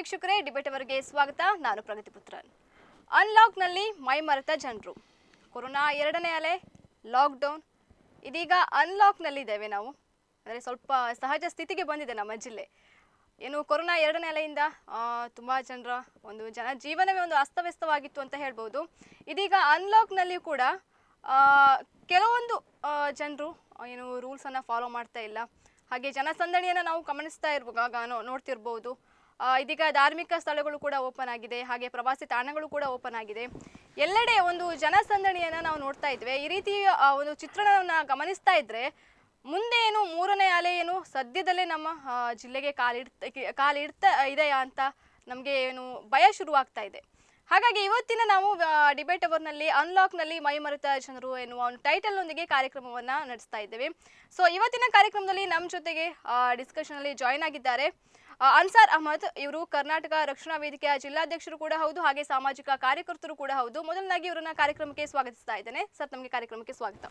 ವೀಕ್ಷಕರೇ ಡಿಬೇಟ್ ಅವರಿಗೆ ಸ್ವಾಗತ ನಾನು ಪ್ರಗತಿ ಪುತ್ರನ್ ಅನ್ಲಾಕ್ನಲ್ಲಿ ಮೈ ಮರೆತ ಜನರು ಕೊರೋನಾ ಎರಡನೇ ಅಲೆ ಲಾಕ್ಡೌನ್ ಇದೀಗ ಅನ್ಲಾಕ್ನಲ್ಲಿದ್ದೇವೆ ನಾವು ಅಂದರೆ ಸ್ವಲ್ಪ ಸಹಜ ಸ್ಥಿತಿಗೆ ಬಂದಿದೆ ನಮ್ಮ ಜಿಲ್ಲೆ ಏನು ಕೊರೋನಾ ಎರಡನೇ ಅಲೆಯಿಂದ ಆ, ತುಂಬಾ ಜನರ ಒಂದು ಜನ ಜೀವನವೇ ಒಂದು ಅಸ್ತವ್ಯಸ್ತವಾಗಿತ್ತು ಅಂತ ಹೇಳ್ಬೋದು ಇದೀಗ ಅನ್ಲಾಕ್ನಲ್ಲಿ ಕೂಡ ಆ, ಕೆಲವೊಂದು ಜನರು ಏನು ರೂಲ್ಸನ್ನು ಫಾಲೋ ಮಾಡ್ತಾ ಇಲ್ಲ ಹಾಗೆ ಜನಸಂದಣಿಯನ್ನು ನಾವು ಗಮನಿಸ್ತಾ ಇರುವಾಗ ನೋ- ನೋಡ್ತಿರ್ಬೋದು ಆ, ಇದೀಗ ಧಾರ್ಮಿಕ ಸ್ಥಳಗಳು ಕೂಡ ಓಪನ್ ಆಗಿದೆ ಹಾಗೆ ಪ್ರವಾಸಿ ತಾಣಗಳು ಕೂಡ ಓಪನ್ ಆಗಿದೆ ಎಲ್ಲೆಡೆ ಒಂದು ಜನಸಂದಣಿಯನ್ನು ನಾವು ನೋಡ್ತಾ ಇದ್ವಿ ಈ ರೀತಿ ಆ, ಒಂದು ಚಿತ್ರಣವನ್ನು ಗಮನಿಸ್ತಾ ಇದ್ರೆ ಮುಂದೆ ಏನು ಮೂರನೇ ಅಲೆ ಏನು ಸದ್ಯದಲ್ಲೇ ನಮ್ಮ ಆ, ಜಿಲ್ಲೆಗೆ ಕಾಲಿಡ್ತ ಕಾಲಿಡ್ತಾ ಇದೆಯಾ ಅಂತ ನಮಗೆ ಏನು ಭಯ ಶುರುವಾಗ್ತಾ ಇದೆ ಹಾಗಾಗಿ ಇವತ್ತಿನ ನಾವು ಡಿಬೇಟ್ ಅವರ್ನಲ್ಲಿ ಅನ್ಲಾಕ್ನಲ್ಲಿ ಮೈ ಮರೆತ ಜನರು ಎನ್ನುವ ಒಂದು ಟೈಟಲ್ನೊಂದಿಗೆ ಕಾರ್ಯಕ್ರಮವನ್ನು ನಡೆಸ್ತಾ ಇದ್ದೇವೆ ಸೊ ಇವತ್ತಿನ ಕಾರ್ಯಕ್ರಮದಲ್ಲಿ ನಮ್ಮ ಜೊತೆಗೆ ಡಿಸ್ಕಷನ್ ಅಲ್ಲಿ ಜಾಯ್ನ್ ಆಗಿದ್ದಾರೆ ಆ, ಅನ್ಸಾರ್ ಅಹಮದ್ ಇವರು ಕರ್ನಾಟಕ ರಕ್ಷಣಾ ವೇದಿಕೆಯ ಜಿಲ್ಲಾಧ್ಯಕ್ಷರು ಕೂಡ ಹೌದು ಹಾಗೆ ಸಾಮಾಜಿಕ ಕಾರ್ಯಕರ್ತರು ಕೂಡ ಹೌದು ಮೊದಲನಾಗಿ ಇವರನ್ನ ಕಾರ್ಯಕ್ರಮಕ್ಕೆ ಸ್ವಾಗತಿಸ್ತಾ ಇದ್ದೇನೆ ಸರ್ ತಮಗೆ ಕಾರ್ಯಕ್ರಮಕ್ಕೆ ಸ್ವಾಗತ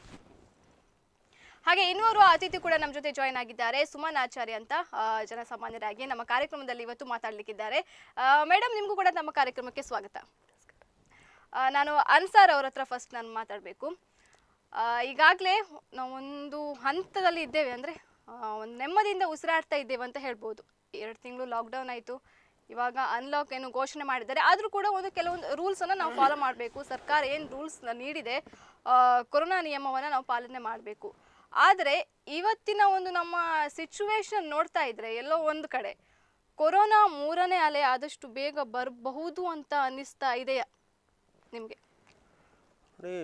ಹಾಗೆ ಇನ್ನೋರು ಅತಿಥಿ ಕೂಡ ನಮ್ಮ ಜೊತೆ ಜಾಯ್ನ್ ಆಗಿದ್ದಾರೆ ಸುಮನ್ ಆಚಾರ್ಯ ಅಂತ ಆ, ಜನಸಾಮಾನ್ಯರಾಗಿ ನಮ್ಮ ಕಾರ್ಯಕ್ರಮದಲ್ಲಿ ಇವತ್ತು ಮಾತಾಡಲಿಕ್ಕಿದ್ದಾರೆ ಮೇಡಮ್ ನಿಮಗೂ ಕೂಡ ನಮ್ಮ ಕಾರ್ಯಕ್ರಮಕ್ಕೆ ಸ್ವಾಗತ ಆ, ನಾನು ಅನ್ಸಾರ್ ಅವ್ರ ಹತ್ರ ಫಸ್ಟ್ ನಾನು ಮಾತಾಡಬೇಕು ಈಗಾಗಲೇ ನಾವೊಂದು ಹಂತದಲ್ಲಿ ಇದ್ದೇವೆ ಅಂದರೆ ಒಂದು ನೆಮ್ಮದಿಯಿಂದ ಉಸಿರಾಡ್ತಾ ಇದ್ದೇವೆ ಅಂತ ಹೇಳ್ಬೋದು ಎರಡು ತಿಂಗಳು ಲಾಕ್ಡೌನ್ ಆಯಿತು ಇವಾಗ ಅನ್ಲಾಕ್ ಏನು ಘೋಷಣೆ ಮಾಡಿದ್ದಾರೆ ಆದರೂ ಕೂಡ ಒಂದು ಕೆಲವೊಂದು ರೂಲ್ಸನ್ನು ನಾವು ಫಾಲೋ ಮಾಡಬೇಕು ಸರ್ಕಾರ ಏನು ರೂಲ್ಸ್ ನೀಡಿದೆ ಆ, ಕೊರೋನಾ ನಿಯಮವನ್ನು ನಾವು ಪಾಲನೆ ಮಾಡಬೇಕು ಆದರೆ ಇವತ್ತಿನ ಒಂದು ನಮ್ಮ ಸಿಚುವೇಶನ್ ನೋಡ್ತಾ ಇದ್ರೆ ಎಲ್ಲೋ ಒಂದು ಕಡೆ ಕೊರೋನಾ ಮೂರನೇ ಅಲೆ ಆದಷ್ಟು ಬೇಗ ಬರಬಹುದು ಅಂತ ಅನ್ನಿಸ್ತಾ ಇದೆಯಾ ನಿಮಗೆ ನೋಡಿ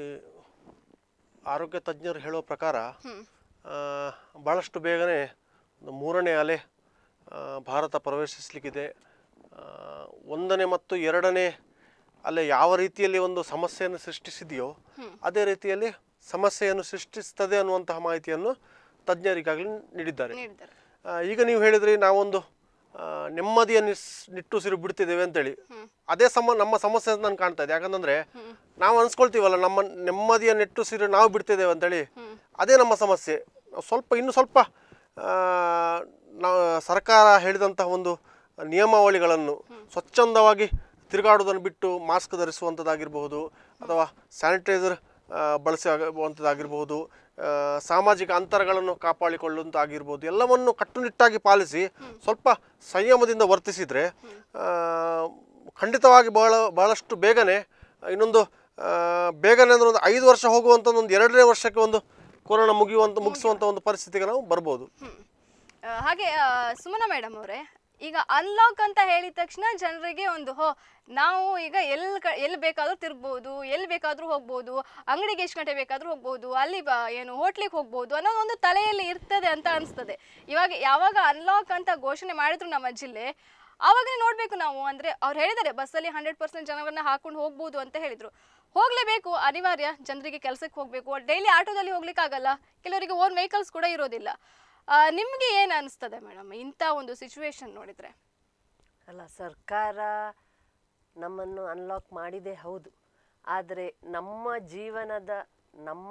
ಆರೋಗ್ಯ ತಜ್ಞರು ಹೇಳೋ ಪ್ರಕಾರ ಹ್ಮ್ ಆ, ಭಾಳಷ್ಟು ಬೇಗನೆ ಒಂದು ಮೂರನೇ ಅಲೆ ಆ, ಭಾರತ ಪ್ರವೇಶಿಸಲಿಕ್ಕಿದೆ ಆ, ಒಂದನೇ ಮತ್ತು ಎರಡನೇ ಅಲೆ ಯಾವ ರೀತಿಯಲ್ಲಿ ಒಂದು ಸಮಸ್ಯೆಯನ್ನು ಸೃಷ್ಟಿಸಿದೆಯೋ ಅದೇ ರೀತಿಯಲ್ಲಿ ಸಮಸ್ಯೆಯನ್ನು ಸೃಷ್ಟಿಸ್ತದೆ ಅನ್ನುವಂತಹ ಮಾಹಿತಿಯನ್ನು ತಜ್ಞರಿಗಾಗಲೇ ನೀಡಿದ್ದಾರೆ ನೀಡಿದ್ದಾರೆ ಆ, ಈಗ ನೀವು ಹೇಳಿದ್ರಿ ನಾವೊಂದು ಆ, ನೆಮ್ಮದಿಯ ನಿಸ್ ನಿಟ್ಟುಸಿರು ಬಿಡ್ತಿದ್ದೇವೆ ಅಂತೇಳಿ ಅದೇ ಸಮ ನಮ್ಮ ಸಮಸ್ಯೆ ಅಂತ ನಾನು ಕಾಣ್ತಾ ಇದೆ ಯಾಕಂತಂದ್ರೆ ನಾವು ಅನ್ಸ್ಕೊಳ್ತೀವಲ್ಲ ನಮ್ಮ ನೆಮ್ಮದಿಯ ನಿಟ್ಟುಸಿರು ನಾವು ಬಿಡ್ತಿದ್ದೇವೆ ಅಂತೇಳಿ ಅದೇ ನಮ್ಮ ಸಮಸ್ಯೆ ನಾವು ಸ್ವಲ್ಪ ಇನ್ನು ಸ್ವಲ್ಪ ಆ, ನಾವು ಸರ್ಕಾರ ಹೇಳಿದಂತಹ ಒಂದು ನಿಯಮಾವಳಿಗಳನ್ನು ಸ್ವಚ್ಛಂದವಾಗಿ ತಿರುಗಾಡುವುದನ್ನು ಬಿಟ್ಟು ಮಾಸ್ಕ್ ಧರಿಸುವಂಥದ್ದಾಗಿರಬಹುದು ಅಥವಾ ಸ್ಯಾನಿಟೈಸರ್ ಬಳಸುವಂಥದ್ದಾಗಿರಬಹುದು ಆ, ಸಾಮಾಜಿಕ ಅಂತರಗಳನ್ನು ಕಾಪಾಡಿಕೊಳ್ಳುವಂತಾಗಿರ್ಬೋದು ಎಲ್ಲವನ್ನು ಕಟ್ಟುನಿಟ್ಟಾಗಿ ಪಾಲಿಸಿ ಸ್ವಲ್ಪ ಸಂಯಮದಿಂದ ವರ್ತಿಸಿದರೆ ಆ, ಖಂಡಿತವಾಗಿ ಬಹಳ ಬಹಳಷ್ಟು ಬೇಗನೆ ಇನ್ನೊಂದು ಆ, ಬೇಗನೆ ಅಂದ್ರೆ ಒಂದು ಐದು ವರ್ಷ ಹೋಗುವಂಥ ಒಂದು ಎರಡನೇ ವರ್ಷಕ್ಕೆ ಒಂದು ಕೊರೋನಾ ಮುಗಿಯುವಂಥ ಮುಗಿಸುವಂಥ ಒಂದು ಪರಿಸ್ಥಿತಿಗೆ ನಾವು ಬರ್ಬೋದು ಹ್ಮ್. ಆ, ಹಾಗೆ ಆ, ಸುಮನ ಮೇಡಮ್ ಅವರೇ ಈಗ ಅನ್ಲಾಕ್ ಅಂತ ಹೇಳಿದ ತಕ್ಷಣ ಜನರಿಗೆ ಒಂದು ಹೋ ನಾವು ಈಗ ಎಲ್ಲಿ ಕ ಎಲ್ಲಿ ಬೇಕಾದ್ರೂ ತಿರ್ಬೋದು ಎಲ್ಲಿ ಬೇಕಾದ್ರೂ ಹೋಗ್ಬೋದು ಅಂಗಡಿಗೆ ಎಷ್ಟು ಗಂಟೆ ಬೇಕಾದ್ರೂ ಹೋಗ್ಬೋದು ಅಲ್ಲಿ ಬ ಏನು ಹೋಟ್ಲಿಗೆ ಹೋಗ್ಬೋದು ಅನ್ನೋದು ಒಂದು ತಲೆಯಲ್ಲಿ ಇರ್ತದೆ ಅಂತ ಅನಿಸ್ತದೆ ಇವಾಗ ಯಾವಾಗ ಅನ್ಲಾಕ್ ಅಂತ ಘೋಷಣೆ ಮಾಡಿದ್ರು ನಮ್ಮ ಜಿಲ್ಲೆ ಆವಾಗನೇ ನೋಡಬೇಕು ನಾವು ಅಂದರೆ ಅವ್ರು ಹೇಳಿದ್ದಾರೆ ಬಸ್ಸಲ್ಲಿ ಹಂಡ್ರೆಡ್ ಪರ್ಸೆಂಟ್ ಜನರನ್ನ ಹಾಕೊಂಡು ಹೋಗ್ಬೋದು ಅಂತ ಹೇಳಿದರು ಹೋಗಲೇಬೇಕು ಅನಿವಾರ್ಯ ಜನರಿಗೆ ಕೆಲಸಕ್ಕೆ ಹೋಗಬೇಕು ಡೈಲಿ ಆಟೋದಲ್ಲಿ ಹೋಗ್ಲಿಕ್ಕಾಗಲ್ಲ ಕೆಲವರಿಗೆ ಓನ್ ವೆಹಿಕಲ್ಸ್ ಕೂಡ ಇರೋದಿಲ್ಲ ಆ, ನಿಮ್ಗೆ ಏನು ಅನಿಸ್ತದೆ ಮೇಡಮ್ ಇಂಥ ಒಂದು ಸಿಚುವೇಶನ್ ನೋಡಿದ್ರೆ ಅಲ್ಲ ಸರ್ಕಾರ ನಮ್ಮನ್ನು ಅನ್ಲಾಕ್ ಮಾಡಿದೆ ಹೌದು ಆದರೆ ನಮ್ಮ ಜೀವನದ ನಮ್ಮ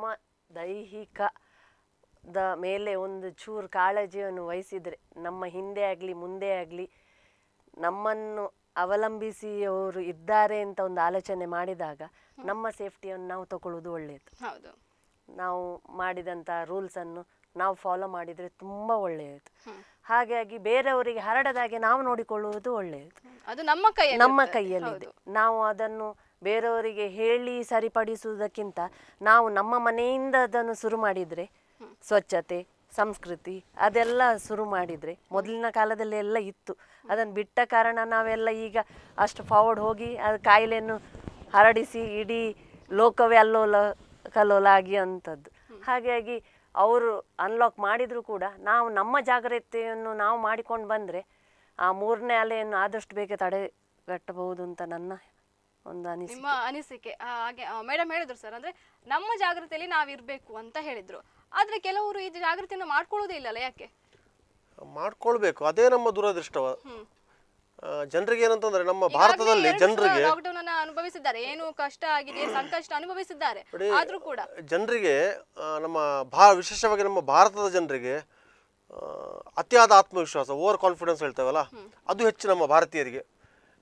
ದೈಹಿಕದ ಮೇಲೆ ಒಂದು ಚೂರು ಕಾಳಜಿಯನ್ನು ವಹಿಸಿದರೆ ನಮ್ಮ ಹಿಂದೆ ಆಗಲಿ ಮುಂದೆ ಆಗಲಿ ನಮ್ಮನ್ನು ಅವಲಂಬಿಸಿಯವರು ಇದ್ದಾರೆ ಅಂತ ಒಂದು ಆಲೋಚನೆ ಮಾಡಿದಾಗ ನಮ್ಮ ಸೇಫ್ಟಿಯನ್ನು ನಾವು ತಗೊಳ್ಳುವುದು ಒಳ್ಳೆಯದು ಹೌದು ನಾವು ಮಾಡಿದಂಥ ರೂಲ್ಸನ್ನು ನಾವು ಫಾಲೋ ಮಾಡಿದರೆ ತುಂಬ ಒಳ್ಳೆಯದು ಹಾಗಾಗಿ ಬೇರೆಯವರಿಗೆ ಹರಡದಾಗೆ ನಾವು ನೋಡಿಕೊಳ್ಳುವುದು ಒಳ್ಳೆಯದು ಅದು ನಮ್ಮ ಕೈಯಲ್ಲಿ ನಮ್ಮ ಇರ್ತದೆ. ಕೈಯಲ್ಲಿದೆ ನಾವು ಅದನ್ನು ಬೇರೆಯವರಿಗೆ ಹೇಳಿ ಸರಿಪಡಿಸುವುದಕ್ಕಿಂತ ನಾವು ನಮ್ಮ ಮನೆಯಿಂದ ಅದನ್ನು ಶುರು ಮಾಡಿದರೆ ಸ್ವಚ್ಛತೆ ಸಂಸ್ಕೃತಿ ಅದೆಲ್ಲ ಶುರು ಮಾಡಿದರೆ ಮೊದಲಿನ ಕಾಲದಲ್ಲಿ ಎಲ್ಲ ಇತ್ತು ಅದನ್ನು ಬಿಟ್ಟ ಕಾರಣ ನಾವೆಲ್ಲ ಈಗ ಅಷ್ಟು ಫಾರ್ವರ್ಡ್ ಹೋಗಿ ಅದು ಕಾಯಿಲೆಯನ್ನು ಹರಡಿಸಿ ಇಡೀ ಲೋಕವೇ ಅಲ್ಲೋಲ ಕಲ್ಲೋಲ ಆಗಿ ಅಂಥದ್ದು ಹಾಗಾಗಿ ಅವರು ಅನ್ಲಾಕ್ ಮಾಡಿದರೂ ಕೂಡ ನಾವು ನಮ್ಮ ಜಾಗ್ರತೆಯನ್ನು ನಾವು ಮಾಡಿಕೊಂಡು ಬಂದರೆ ಆ ಮೂರನೇ ಅಲೆಯನ್ನು ಆದಷ್ಟು ಬೇಗ ತಡೆಗಟ್ಟಬಹುದು ಅಂತ ನನ್ನ ಒಂದು ಅನಿಸಿಕೆ ನಿಮ್ಮ ಅನಿಸಿಕೆ ಆ, ಹಾಗೆ ಮೇಡಮ್ ಹೇಳಿದ್ರು ಸರ್ ಅಂದ್ರೆ ನಮ್ಮ ಜಾಗೃತಿಯಲ್ಲಿ ನಾವಿರ್ಬೇಕು ಅಂತ ಹೇಳಿದ್ರು ಆದ್ರೆ ಕೆಲವರು ಈ ಜಾಗೃತಿಯನ್ನು ಮಾಡ್ಕೊಳ್ಳೋದೇ ಇಲ್ಲಲ್ಲ ಯಾಕೆ ಮಾಡ್ಕೊಳ್ಬೇಕು ಅದೇ ನಮ್ಮ ದುರದೃಷ್ಟವ ಜನರಿಗೆ ಏನಂತಂದ್ರೆ ನಮ್ಮ ಭಾರತದಲ್ಲಿ ಜನರಿಗೆ ಲಾಕ್ಡೌನ್ ಅನ್ನ ಅನುಭವಿಸಿದ್ದಾರೆ ಏನು ಕಷ್ಟ ಆಗಿದೆ ಸಂಕಷ್ಟ ಅನುಭವಿಸಿದ್ದಾರೆ ಆದ್ರೂ ಕೂಡ ಜನರಿಗೆ ಆ, ನಮ್ಮ ಭಾ ವಿಶೇಷವಾಗಿ ನಮ್ಮ ಭಾರತದ ಜನರಿಗೆ ಆ, ಅತಿಯಾದ ಆತ್ಮವಿಶ್ವಾಸ ಓವರ್ ಕಾನ್ಫಿಡೆನ್ಸ್ ಹೇಳ್ತೇವಲ್ಲ ಅದು ಹೆಚ್ಚು ನಮ್ಮ ಭಾರತೀಯರಿಗೆ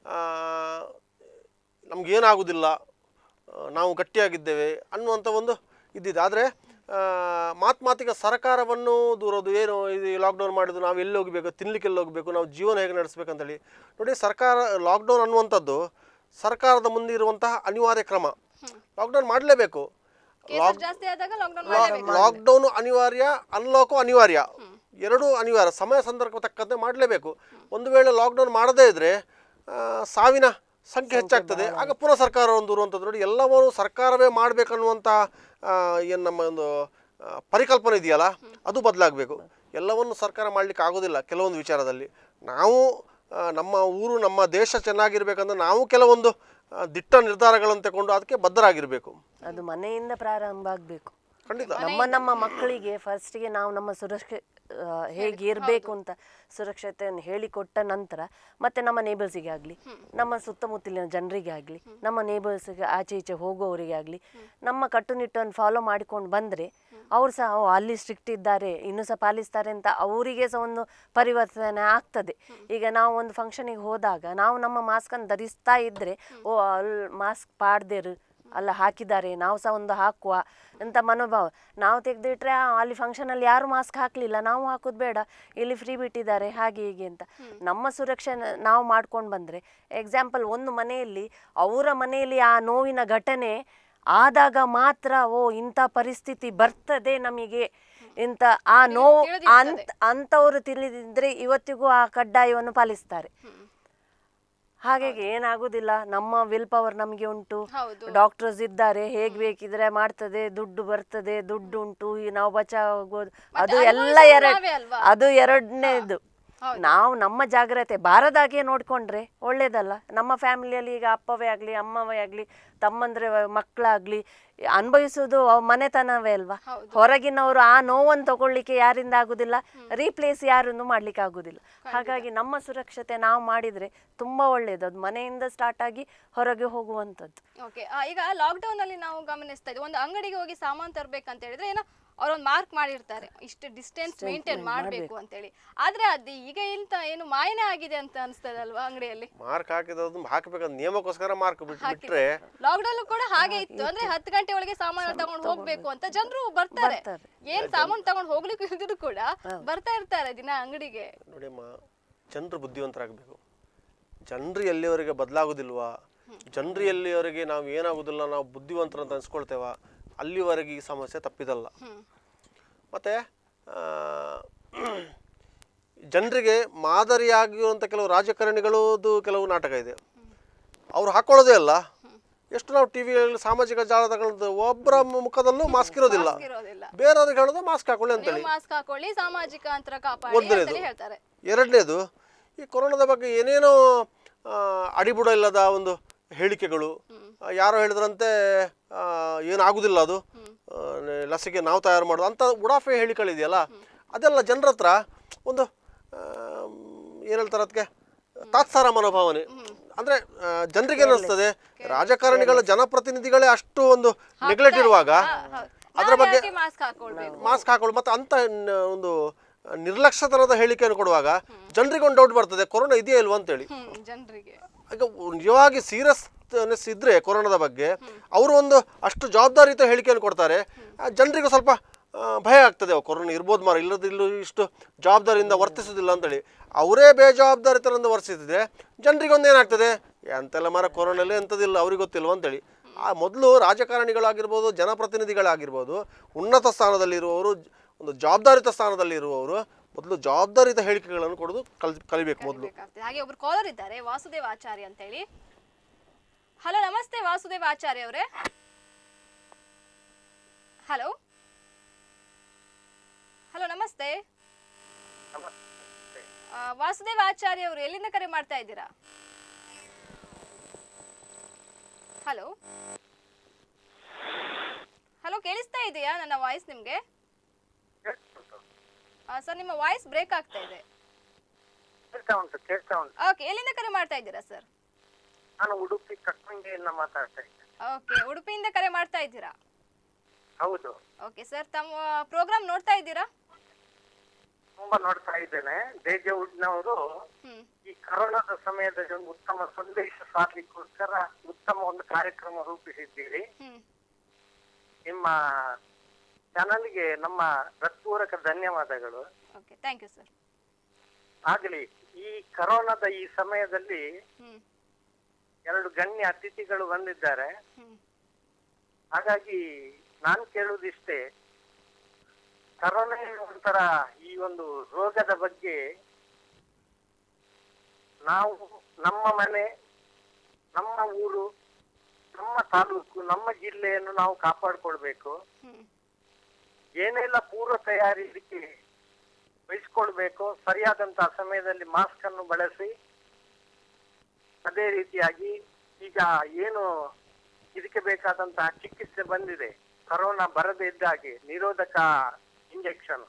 ನಮಗೇನಾಗೋದಿಲ್ಲ ನಾವು ಗಟ್ಟಿಯಾಗಿದ್ದೇವೆ ಅನ್ನುವಂಥ ಒಂದು ಇದ್ದಿದೆ ಆದರೆ ಮಾತು ಮಾತಿಗೆ ಸರ್ಕಾರವನ್ನು ದೂರೋದು ಏನು ಇದು ಲಾಕ್ಡೌನ್ ಮಾಡಿದ್ದು ನಾವು ಎಲ್ಲಿ ಹೋಗಬೇಕು ತಿನ್ಲಿಕ್ಕೆ ಎಲ್ಲಿ ಹೋಗಬೇಕು ನಾವು ಜೀವನ ಹೇಗೆ ನಡೆಸಬೇಕಂತೇಳಿ ನೋಡಿ ಸರ್ಕಾರ ಲಾಕ್ಡೌನ್ ಅನ್ನುವಂಥದ್ದು ಸರ್ಕಾರದ ಮುಂದೆ ಇರುವಂತಹ ಅನಿವಾರ್ಯ ಕ್ರಮ ಲಾಕ್ಡೌನ್ ಮಾಡಲೇಬೇಕು ಕೇಸಸ್ ಜಾಸ್ತಿ ಆದಾಗ ಲಾಕ್ಡೌನ್ ಮಾಡಲೇಬೇಕು ಲಾಕ್ಡೌನ್ ಅನಿವಾರ್ಯ ಅನ್ಲಾಕು ಅನಿವಾರ್ಯ ಎರಡೂ ಅನಿವಾರ್ಯ ಸಮಯ ಸಂದರ್ಭ ತಕ್ಕಂತೆ ಮಾಡಲೇಬೇಕು ಒಂದು ವೇಳೆ ಲಾಕ್ಡೌನ್ ಮಾಡದೇ ಇದ್ದರೆ ಸಾವಿನ ಸಂಖ್ಯೆ ಹೆಚ್ಚಾಗ್ತದೆ ಆಗ ಪುನಃ ಸರ್ಕಾರ ಒಂದು ಇರುವಂಥದ್ದು ನೋಡಿ ಎಲ್ಲವನ್ನೂ ಸರ್ಕಾರವೇ ಮಾಡಬೇಕನ್ನುವಂಥ ಏನು ನಮ್ಮ ಒಂದು ಆ, ಪರಿಕಲ್ಪನೆ ಇದೆಯಲ್ಲ ಅದು ಬದಲಾಗಬೇಕು ಎಲ್ಲವನ್ನು ಸರ್ಕಾರ ಮಾಡಲಿಕ್ಕೆ ಆಗೋದಿಲ್ಲ ಕೆಲವೊಂದು ವಿಚಾರದಲ್ಲಿ ನಾವು ಆ, ನಮ್ಮ ಊರು ನಮ್ಮ ದೇಶ ಚೆನ್ನಾಗಿರ್ಬೇಕಂದ್ರೆ ನಾವು ಕೆಲವೊಂದು ಆ, ದಿಟ್ಟ ನಿರ್ಧಾರಗಳನ್ನು ತಗೊಂಡು ಅದಕ್ಕೆ ಬದ್ಧರಾಗಿರಬೇಕು ಅದು ಮನೆಯಿಂದ ಪ್ರಾರಂಭ ಆಗಬೇಕು ಖಂಡಿತ ನಮ್ಮ ನಮ್ಮ ಮಕ್ಕಳಿಗೆ ಫಸ್ಟಿಗೆ ನಾವು ನಮ್ಮ ಸುರಕ್ಷೆ ಆ, ಹೇಗೆ ಇರಬೇಕು ಅಂತ ಸುರಕ್ಷತೆಯನ್ನು ಹೇಳಿಕೊಟ್ಟ ನಂತರ ಮತ್ತೆ ನಮ್ಮ ನೇಬರ್ಸಿಗೆ ಆಗಲಿ ನಮ್ಮ ಸುತ್ತಮುತ್ತಲಿನ ಜನರಿಗೆ ಆಗಲಿ ನಮ್ಮ ನೇಬರ್ಸ್ಗೆ ಆಚೆ ಈಚೆ ಹೋಗೋವರಿಗೆ ಆಗಲಿ ನಮ್ಮ ಕಟ್ಟುನಿಟ್ಟನ್ನು ಫಾಲೋ ಮಾಡಿಕೊಂಡು ಬಂದರೆ ಅವ್ರು ಸಹ ಓ ಅಲ್ಲಿ ಸ್ಟ್ರಿಕ್ಟ್ ಇದ್ದಾರೆ ಇನ್ನೂ ಸಹ ಪಾಲಿಸ್ತಾರೆ ಅಂತ ಅವರಿಗೆ ಸಹ ಒಂದು ಪರಿವರ್ತನೆ ಆಗ್ತದೆ ಈಗ ನಾವು ಒಂದು ಫಂಕ್ಷನಿಗೆ ಹೋದಾಗ ನಾವು ನಮ್ಮ ಮಾಸ್ಕನ್ನು ಧರಿಸ್ತಾ ಇದ್ದರೆ ಓ ಅಲ್ಲಿ ಮಾಸ್ಕ್ ಪಾಡ್ದೇರು ಅಲ್ಲ ಹಾಕಿದ್ದಾರೆ ನಾವು ಸಹ ಒಂದು ಹಾಕುವ ಅಂತ ಮನೋಭಾವ ನಾವು ತೆಗೆದಿಟ್ರೆ ಅಲ್ಲಿ ಫಂಕ್ಷನಲ್ಲಿ ಯಾರು ಮಾಸ್ಕ್ ಹಾಕಲಿಲ್ಲ ನಾವು ಹಾಕೋದು ಬೇಡ ಇಲ್ಲಿ ಫ್ರೀ ಬಿಟ್ಟಿದ್ದಾರೆ ಹಾಗೆ ಹೀಗೆ ಅಂತ ನಮ್ಮ ಸುರಕ್ಷೆ ನಾವು ಮಾಡ್ಕೊಂಡು ಬಂದರೆ ಎಕ್ಸಾಂಪಲ್ ಒಂದು ಮನೆಯಲ್ಲಿ ಅವರ ಮನೆಯಲ್ಲಿ ಆ ನೋವಿನ ಘಟನೆ ಆದಾಗ ಮಾತ್ರ ಓ ಇಂಥ ಪರಿಸ್ಥಿತಿ ಬರ್ತದೆ ನಮಗೆ ಇಂಥ ಆ ನೋವು ಅಂತ ಅಂಥವ್ರು ತಿಳಿದಿದ್ರೆ ಇವತ್ತಿಗೂ ಆ ಕಡ್ಡಾಯವನ್ನು ಪಾಲಿಸ್ತಾರೆ ಹಾಗಾಗಿ ಏನಾಗುದಿಲ್ಲ ನಮ್ಮ ವಿಲ್ ಪವರ್ ನಮಗೆ ಉಂಟು ಹೌದು. ಡಾಕ್ಟರ್ಸ್ ಇದ್ದಾರೆ ಹೇಗ್ ಬೇಕಿದ್ರೆ ಮಾಡ್ತದೆ ದುಡ್ಡು ಬರ್ತದೆ ದುಡ್ಡು ಉಂಟು ಈ ನಾವು ಬಚಾವಾಗೋದು ಅದು ಎಲ್ಲ ಅನುಭವಿಸೋದು ಎರಡು ನಾವೇ ಅಲ್ವಾ? ಅದು ಎರಡನೇದು ನಾವು ನಮ್ಮ ಜಾಗ್ರತೆ ಬಾರದಾಗೆ ನೋಡ್ಕೊಂಡ್ರೆ ಒಳ್ಳೇದಲ್ಲ ನಮ್ಮ ಫ್ಯಾಮಿಲಿಯಲ್ಲಿ ಈಗ ಅಪ್ಪವೇ ಆಗಲಿ ಅಮ್ಮವೇ ಆಗಲಿ ತಮ್ಮಂದ್ರೆ ಮಕ್ಕಳಾಗ್ಲಿ ಅನುಭವಿಸೋದು ಅವ್ ಮನೆತನವೇ ಅಲ್ವಾ ಹೊರಗಿನವರು ಆ ನೋವನ್ನು ತಗೊಳ್ಳಿಕ್ಕೆ ಯಾರಿಂದ ಆಗುದಿಲ್ಲ ರೀಪ್ಲೇಸ್ ಯಾರನ್ನು ಮಾಡ್ಲಿಕ್ಕೆ ಆಗುದಿಲ್ಲ ಹಾಗಾಗಿ ನಮ್ಮ ಸುರಕ್ಷತೆ ನಾವು ಮಾಡಿದ್ರೆ ತುಂಬಾ ಒಳ್ಳೇದು ಅದು ಮನೆಯಿಂದ ಸ್ಟಾರ್ಟ್ ಆಗಿ ಹೊರಗೆ ಹೋಗುವಂಥದ್ದು ಓಕೆ ಈಗ ಲಾಕ್ಡೌನ್ ಅಲ್ಲಿ ನಾವು ಗಮನಿಸ್ತಾ ಇದ್ವಿ ಒಂದು ಅಂಗಡಿಗೆ ಹೋಗಿ ಸಾಮಾನು ತರ್ಬೇಕಂತ ಹೇಳಿದ್ರೆ ಏನೋ ಅವ್ರೊಂದು ಮಾರ್ಕ್ ಮಾಡಿರ್ತಾರೆ ಇಷ್ಟು ಡಿಸ್ಟೆನ್ಸ್ ಮೇಂಟೈನ್ ಮಾಡಬೇಕು ಅಂತೇಳಿ ಆದ್ರೆ ಅದು ಈಗ ಇಂತ ಏನು ಮಾಯನೇ ಆಗಿದೆ ಅಂತ ಅನಿಸ್ತದಲ್ವಾ ಅಂಗಡಿಯಲ್ಲಿ ಮಾರ್ಕ್ ಹಾಕಿದ್ದು ಹಾಕಬೇಕಂತ ನಿಯಮಕ್ಕೋಸ್ಕರ ಮಾರ್ಕ್ ಬಿಟ್ಟು ಬಿಟ್ರೆ ಲಾಕ್ಡೌನ್ ಕೂಡ ಹಾಗೆ ಇತ್ತು ಅಂದ್ರೆ ಹತ್ತು ಗಂಟೆ ಒಳಗೆ ಸಾಮಾನು ತಗೊಂಡು ಹೋಗ್ಬೇಕು ಅಂತ ಜನರು ಬರ್ತಾರೆ ಬರ್ತಾರೆ. ಏನ್ ಸಾಮಾನು ತಗೊಂಡು ಹೋಗ್ಲಿಕ್ಕೆ ಇದ್ರು ಕೂಡ ಬರ್ತಾ ಇರ್ತಾರೆ ದಿನ ಅಂಗಡಿಗೆ ನೋಡಿಯಮ್ಮ ಜನರು ಬುದ್ಧಿವಂತರಾಗಬೇಕು ಜನರು ಎಲ್ಲಿವರೆಗೆ ಬದಲಾಗೋದಿಲ್ವಾ ಜನರು ಎಲ್ಲಿವರೆಗೆ ನಾವು ಏನಾಗೋದಿಲ್ಲ ನಾವು ಬುದ್ಧಿವಂತರು ಅಂತ ಅನ್ಸ್ಕೊಳ್ತೇವ ಅಲ್ಲಿವರೆಗೆ ಈ ಸಮಸ್ಯೆ ತಪ್ಪಿದಲ್ಲ ಮತ್ತು ಜನರಿಗೆ ಮಾದರಿಯಾಗಿರುವಂಥ ಕೆಲವು ರಾಜಕಾರಣಿಗಳದ್ದು ಕೆಲವು ನಾಟಕ ಇದೆ ಅವ್ರು ಹಾಕೊಳ್ಳೋದೇ ಅಲ್ಲ ಎಷ್ಟು ನಾವು ಟಿ ವಿಯಲ್ಲಿ ಸಾಮಾಜಿಕ ಜಾಲತಾಣಗಳದ್ದು ಒಬ್ಬರ ಮುಖದಲ್ಲೂ ಮಾಸ್ಕ್ ಇರೋದಿಲ್ಲ ಇರೋದಿಲ್ಲ ಬೇರೆಯವ್ರಿಗೆ ಹೇಳೋದು ಮಾಸ್ಕ್ ಹಾಕೊಳ್ಳಿ ಅಂತೇಳಿ ನೀವು ಮಾಸ್ಕ್ ಹಾಕೊಳ್ಳಿ ಸಾಮಾಜಿಕ ಅಂತರ ಕಾಪಾಡಿ ಒಂದನೇದು. ಅಂತೇಳಿ ಹೇಳ್ತಾರೆ ಎರಡನೇದು ಈ ಕೊರೋನಾದ ಬಗ್ಗೆ ಏನೇನೋ ಆ, ಅಡಿಬುಡ ಇಲ್ಲದ ಒಂದು ಹೇಳಿಕೆಗಳು ಆ, ಯಾರೋ ಹೇಳಿದ್ರಂತೆ ಆ, ಏನಾಗುದಿಲ್ಲ ಅದು ಆ, ನೆ- ಲಸಿಕೆ ನಾವು ತಯಾರು ಮಾಡೋದು ಅಂತ ಉಡಾಫೆ ಹೇಳಿಕೆಗಳಿದೆಯಲ್ಲ ಅದೆಲ್ಲ ಜನರ ಹತ್ರ ಒಂದು ಏನು ಹೇಳ್ತಾರೆ ಅದಕ್ಕೆ ತಾತ್ಸಾರ ಮನೋಭಾವನೆ ಅಂದರೆ ಜನರಿಗೆ ಏನಿಸ್ತದೆ ರಾಜಕಾರಣಿಗಳ ಜನಪ್ರತಿನಿಧಿಗಳೇ ಅಷ್ಟು ಒಂದು ನೆಗ್ಲೆಕ್ಟ್ ಇರುವಾಗ ಅದರ ಬಗ್ಗೆ ಮಾಸ್ಕ್ ಹಾಕೊಳ್ಬೇಕು ಮಾಸ್ಕ್ ಹಾಕೊಳ್ಳಿ ಮತ್ತು ಅಂತ ನ- ಒಂದು ನಿರ್ಲಕ್ಷ್ಯತನದ ಹೇಳಿಕೆಯನ್ನು ಕೊಡುವಾಗ ಜನರಿಗೆ ಒಂದು ಡೌಟ್ ಬರ್ತದೆ ಕೊರೋನಾ ಇದೆಯಾ ಇಲ್ವಾ ಅಂತೇಳಿ ಹ್ಮ್ ಜನರಿಗೆ ಈಗ ನಿಜವಾಗಿ ಸೀರಿಯಸ್ನೆಸ್ ಇದ್ರೆ ಕೊರೋನಾದ ಬಗ್ಗೆ ಅವರು ಒಂದು ಅಷ್ಟು ಜವಾಬ್ದಾರಿಯುತ ಹೇಳಿಕೆಯನ್ನು ಕೊಡ್ತಾರೆ ಆ ಜನರಿಗೂ ಸ್ವಲ್ಪ ಆ, ಭಯ ಆಗ್ತದೆ ಓ, ಕೊರೋನಾ ಇರ್ಬೋದು ಮಾರ ಇಲ್ಲದ ಇಲ್ಲ ಇಷ್ಟು ಜವಾಬ್ದಾರಿಯಿಂದ ವರ್ತಿಸೋದಿಲ್ಲ ಅಂತೇಳಿ ಅವರೇ ಬೇಜವಾಬ್ದಾರಿತನದಿಂದ ವರ್ತಿಸಿದ್ರೆ ಜನರಿಗೊಂದು ಏನಾಗ್ತದೆ ಅಂತೆಲ್ಲ ಮರ ಕೊರೋನಲ್ಲಿ ಎಂಥದಿಲ್ಲ ಅವ್ರಿಗೆ ಗೊತ್ತಿಲ್ವ ಅಂತೇಳಿ ಆ ಮೊದಲು ರಾಜಕಾರಣಿಗಳಾಗಿರ್ಬೋದು ಜನಪ್ರತಿನಿಧಿಗಳಾಗಿರ್ಬೋದು ಉನ್ನತ ಸ್ಥಾನದಲ್ಲಿರುವವರು ಒಂದು ಜವಾಬ್ದಾರಿತ ಸ್ಥಾನದಲ್ಲಿರುವವರು ಮೊದಲು ಜವಾಬ್ದಾರಿತ ಹೇಳಿಕೆಗಳನ್ನು ಕೊಡೋದು ಕಲ್ ಕಲಿಬೇಕು ಮೊದಲು ಬೇಕಾಗ್ತದೆ ಹಾಗೆ ಒಬ್ರು ಕಾಲರ್ ಇದ್ದಾರೆ ವಾಸುದೇವ್ ಆಚಾರ್ಯ ಅಂತ ಹೇಳಿ ಹಲೋ ನಮಸ್ತೆ ವಾಸುದೇವ್ ಆಚಾರ್ಯ ಅವರೇ ಹಲೋ ಹಲೋ ನಮಸ್ತೆ ಆ, ವಾಸುದೇವ್ ಆಚಾರ್ಯ ಅವರು ಎಲ್ಲಿಂದ ಕರೆ ಮಾಡ್ತಾ ಇದ್ದೀರಾ ಹಲೋ ಹಲೋ ಕೇಳಿಸ್ತಾ ಇದೆಯಾ ನನ್ನ ವಾಯ್ಸ್ ನಿಮ್ಗೆ ಸರ್ ನಿಮ್ಮ ವಾಯ್ಸ್ ಬ್ರೇಕ್ ಆಗ್ತಾ ಇದೆ ಕೇಳ್ತಾ ಉಂಟು ಕೇಳ್ತಾ ಉಂಟು ಓಕೆ ಎಲ್ಲಿಂದ ಕರೆ ಮಾಡ್ತಾ ಇದ್ದೀರಾ ಸರ್ ನಾನು ಉಡುಪಿ ಕಟ್ಮಂಡಿಯಿಂದ ಮಾತಾಡ್ತಾ ಇದ್ದೆ ಓಕೆ ಉಡುಪಿಯಿಂದ ಕರೆ ಮಾಡ್ತಾ ಇದ್ದೀರಾ ಹೌದು ಓಕೆ ಸರ್ ತಮ್ಮ ಪ್ರೋಗ್ರಾಮ್ ನೋಡ್ತಾ ಇದ್ದೀರಾ ತುಂಬಾ ನೋಡ್ತಾ ಇದ್ದೇನೆ ದೇಜವುಡ್ನವರು ಹ್ಮ್ ಈ ಕರೋನಾದ ಸಮಯದಲ್ಲಿ ಒಂದು ಉತ್ತಮ ಸಂದೇಶ ಸಾರಲಿಕ್ಕೋಸ್ಕರ ಉತ್ತಮ ಒಂದು ಕಾರ್ಯಕ್ರಮ ರೂಪಿಸಿದ್ದೀರಿ ಹ್ಮ್ ನಿಮ್ಮ ಚಾನಲ್ಗೆ ನಮ್ಮ ಹೃತ್ಪೂರ್ವಕ ಧನ್ಯವಾದಗಳು ಓಕೆ ಥ್ಯಾಂಕ್ ಯು ಸರ್ ಆಗಲಿ ಈ ಕರೋನಾದ ಈ ಸಮಯದಲ್ಲಿ ಹ್ಮ್ ಎರಡು ಗಣ್ಯ ಅತಿಥಿಗಳು ಬಂದಿದ್ದಾರೆ ಹ್ಮ್ ಹಾಗಾಗಿ ನಾನು ಕೇಳುವುದಿಷ್ಟೇ ಕರೋನಾ ಒಂಥರ ಈ ಒಂದು ರೋಗದ ಬಗ್ಗೆ ನಾವು ನಮ್ಮ ಮನೆ ನಮ್ಮ ಊರು ನಮ್ಮ ತಾಲೂಕು ನಮ್ಮ ಜಿಲ್ಲೆಯನ್ನು ನಾವು ಕಾಪಾಡ್ಕೊಳ್ಬೇಕು ಹ್ಮ್ ಏನೆಲ್ಲ ಪೂರ್ವ ತಯಾರಿ ಇದಕ್ಕೆ ವಹಿಸ್ಕೊಳ್ಬೇಕು ಸರಿಯಾದಂತಹ ಸಮಯದಲ್ಲಿ ಮಾಸ್ಕ್ ಅನ್ನು ಬಳಸಿ ಅದೇ ರೀತಿಯಾಗಿ ಈಗ ಏನು ಇದಕ್ಕೆ ಬೇಕಾದಂತಹ ಚಿಕಿತ್ಸೆ ಬಂದಿದೆ ಕರೋನಾ ಬರದೇ ಇದ್ದ ಹಾಗೆ ನಿರೋಧಕ ಇಂಜೆಕ್ಷನ್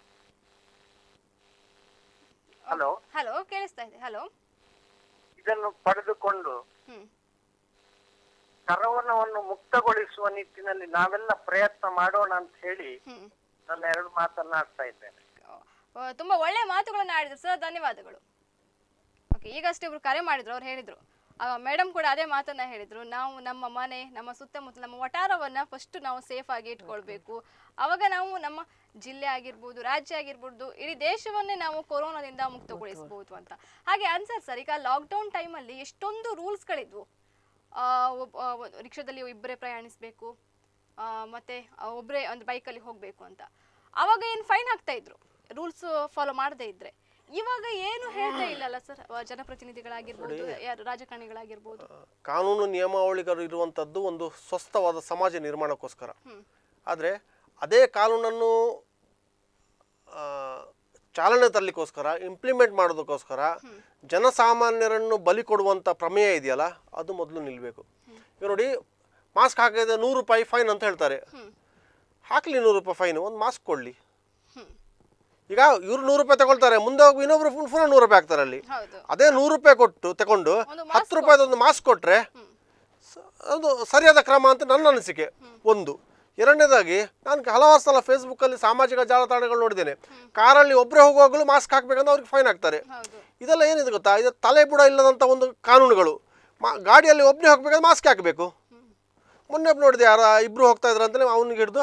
ಹಲೋ ಹಲೋ ಕೇಳಿಸ್ತಾ ಇದೆ ಹಲೋ ಇದನ್ನು ಪಡೆದುಕೊಂಡು ಹ್ಮ್ ಕರೋನಾವನ್ನು ಮುಕ್ತಗೊಳಿಸುವ ನಿಟ್ಟಿನಲ್ಲಿ ನಾವೆಲ್ಲ ಪ್ರಯತ್ನ ಮಾಡೋಣ ಅಂತ ಹೇಳಿ ಹ್ಮ್ ನನ್ನ ಎರಡು ಮಾತನ್ನಾಡ್ತಾ ಇದ್ದೇನೆ ಆ, ತುಂಬಾ ಒಳ್ಳೆ ಮಾತುಗಳನ್ನ ಆಡಿದ್ರು ಸರ್ ಧನ್ಯವಾದಗಳು ಓಕೆ ಈಗಷ್ಟೇ ಇಬ್ರು ಕರೆ ಮಾಡಿದ್ರು ಅವ್ರು ಹೇಳಿದ್ರು ಮೇಡಮ್ ಕೂಡ ಅದೇ ಮಾತನ್ನ ಹೇಳಿದ್ರು ನಾವು ನಮ್ಮ ಮನೆ ನಮ್ಮ ಸುತ್ತಮುತ್ತ ನಮ್ಮ ವಟಾರವನ್ನ ಫಸ್ಟ್ ನಾವು ಸೇಫ್ ಆಗಿ ಇಟ್ಕೊಳ್ಬೇಕು ಅವಾಗ ನಾವು ನಮ್ಮ ಜಿಲ್ಲೆ ಆಗಿರ್ಬೋದು ರಾಜ್ಯ ಆಗಿರ್ಬೋದು ಇಡೀ ದೇಶವನ್ನೇ ನಾವು ಕೊರೋನಾದಿಂದ ಮುಕ್ತಗೊಳಿಸಬಹುದು ಅಂತ ಹಾಗೆ ಅನ್ಸರ್ ಸರ್ ಈಗ ಲಾಕ್ಡೌನ್ ಟೈಮಲ್ಲಿ ಎಷ್ಟೊಂದು ರೂಲ್ಸ್ಗಳಿದ್ವು ರಿಕ್ಷಾದಲ್ಲಿ ಇಬ್ಬರೇ ಪ್ರಯಾಣಿಸಬೇಕು ಮತ್ತೆ ಆ, ಒಬ್ರೇ ಒಂದು ಬೈಕಲ್ಲಿ ಹೋಗಬೇಕು ಅಂತ ಅವಾಗ ಏನು ಫೈನ್ ಹಾಕ್ತಾ ಇದ್ರು ರೂಲ್ಸ್ ಫಾಲೋ ಮಾಡದೇ ಇದ್ರೆ ಇವಾಗ ಏನು ಹೇಳ್ತಾ ಇಲ್ಲಲ್ಲ ಸರ್ ಜನಪ್ರತಿನಿಧಿಗಳಾಗಿರ್ಬೋದು ಯಾರು ರಾಜಕಾರಣಿಗಳಾಗಿರ್ಬೋದು ಕಾನೂನು ನಿಯಮಾವಳಿಗಳು ಇರುವಂಥದ್ದು ಒಂದು ಸ್ವಸ್ಥವಾದ ಸಮಾಜ ನಿರ್ಮಾಣಕ್ಕೋಸ್ಕರ ಹ್ಮ್ ಆದರೆ ಅದೇ ಕಾನೂನನ್ನು ಆ, ಚಾಲನೆ ತರಲಿಕ್ಕೋಸ್ಕರ ಇಂಪ್ಲಿಮೆಂಟ್ ಮಾಡೋದಕ್ಕೋಸ್ಕರ ಜನಸಾಮಾನ್ಯರನ್ನು ಬಲಿ ಕೊಡುವಂಥ ಪ್ರಮೇಯ ಇದೆಯಲ್ಲ ಅದು ಮೊದಲು ನಿಲ್ಲಬೇಕು ಈಗ ನೋಡಿ ಮಾಸ್ಕ್ ಹಾಕಿದ್ರೆ ನೂರು ರೂಪಾಯಿ ಫೈನ್ ಅಂತ ಹೇಳ್ತಾರೆ ಹ್ಮ್ ಹಾಕಲಿ ನೂರು ರೂಪಾಯಿ ಫೈನ್ ಒಂದು ಮಾಸ್ಕ್ ಕೊಡಲಿ ಹ್ಮ್ ಈಗ ಇವ್ರು ನೂರು ರೂಪಾಯಿ ತಗೊಳ್ತಾರೆ ಮುಂದೆ ಹೋಗಿ ಇನ್ನೊಬ್ರು ಪುನಃ ಪುನಃ ನೂರು ರೂಪಾಯಿ ಹಾಕ್ತಾರೆ ಅಲ್ಲಿ ಹೌದು ಅದೇ ನೂರು ರೂಪಾಯಿ ಕೊಟ್ಟು ತಗೊಂಡು ಒಂದು ಹತ್ತು ರೂಪಾಯಿದೊಂದು ಮಾಸ್ಕ್ ಕೊಟ್ಟರೆ ಹ್ಮ್ ಅದು ಸರಿಯಾದ ಕ್ರಮ ಅಂತ ನನ್ನ ಅನಿಸಿಕೆ ಒಂದು ಎರಡನೇದಾಗಿ ನಾನು ಹಲವಾರು ಸಲ ಫೇಸ್ಬುಕ್ಕಲ್ಲಿ ಸಾಮಾಜಿಕ ಜಾಲತಾಣಗಳು ನೋಡಿದ್ದೇನೆ ಕಾರಲ್ಲಿ ಒಬ್ಬರೇ ಹೋಗುವಾಗಲೂ ಮಾಸ್ಕ್ ಹಾಕ್ಬೇಕಂದ್ರೆ ಅವ್ರಿಗೆ ಫೈನ್ ಹಾಕ್ತಾರೆ ಹೌದು ಇದೆಲ್ಲ ಏನಿದೆ ಗೊತ್ತಾ ಇದು ತಲೆ ಬುಡ ಇಲ್ಲದಂಥ ಒಂದು ಕಾನೂನುಗಳು ಮಾ ಗಾಡಿಯಲ್ಲಿ ಒಬ್ಬನೇ ಹೋಗ್ಬೇಕಾದ್ರೆ ಮಾಸ್ಕ್ ಹಾಕಬೇಕು ಮೊನ್ನೆ ಒಬ್ಬ ನೋಡಿದೆ ಯಾರ ಇಬ್ಬರು ಹೋಗ್ತಾ ಇದ್ರು ಅಂತಲೇ ಅವನಿಗೆ ಹಿಡಿದು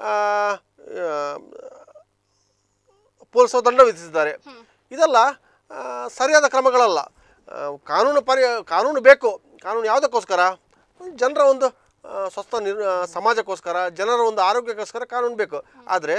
ಪೊಲೀಸರು ದಂಡ ವಿಧಿಸಿದ್ದಾರೆ ಇದೆಲ್ಲ ಆ, ಸರಿಯಾದ ಕ್ರಮಗಳಲ್ಲ ಆ, ಕಾನೂನು ಪರಿ ಕಾನೂನು ಬೇಕು ಕಾನೂನು ಯಾವುದಕ್ಕೋಸ್ಕರ ಜನರ ಒಂದು ಆ, ಸ್ವಸ್ಥ ನಿರ್ ಆ, ಸಮಾಜಕ್ಕೋಸ್ಕರ ಜನರ ಒಂದು ಆರೋಗ್ಯಕ್ಕೋಸ್ಕರ ಕಾನೂನು ಬೇಕು ಆದರೆ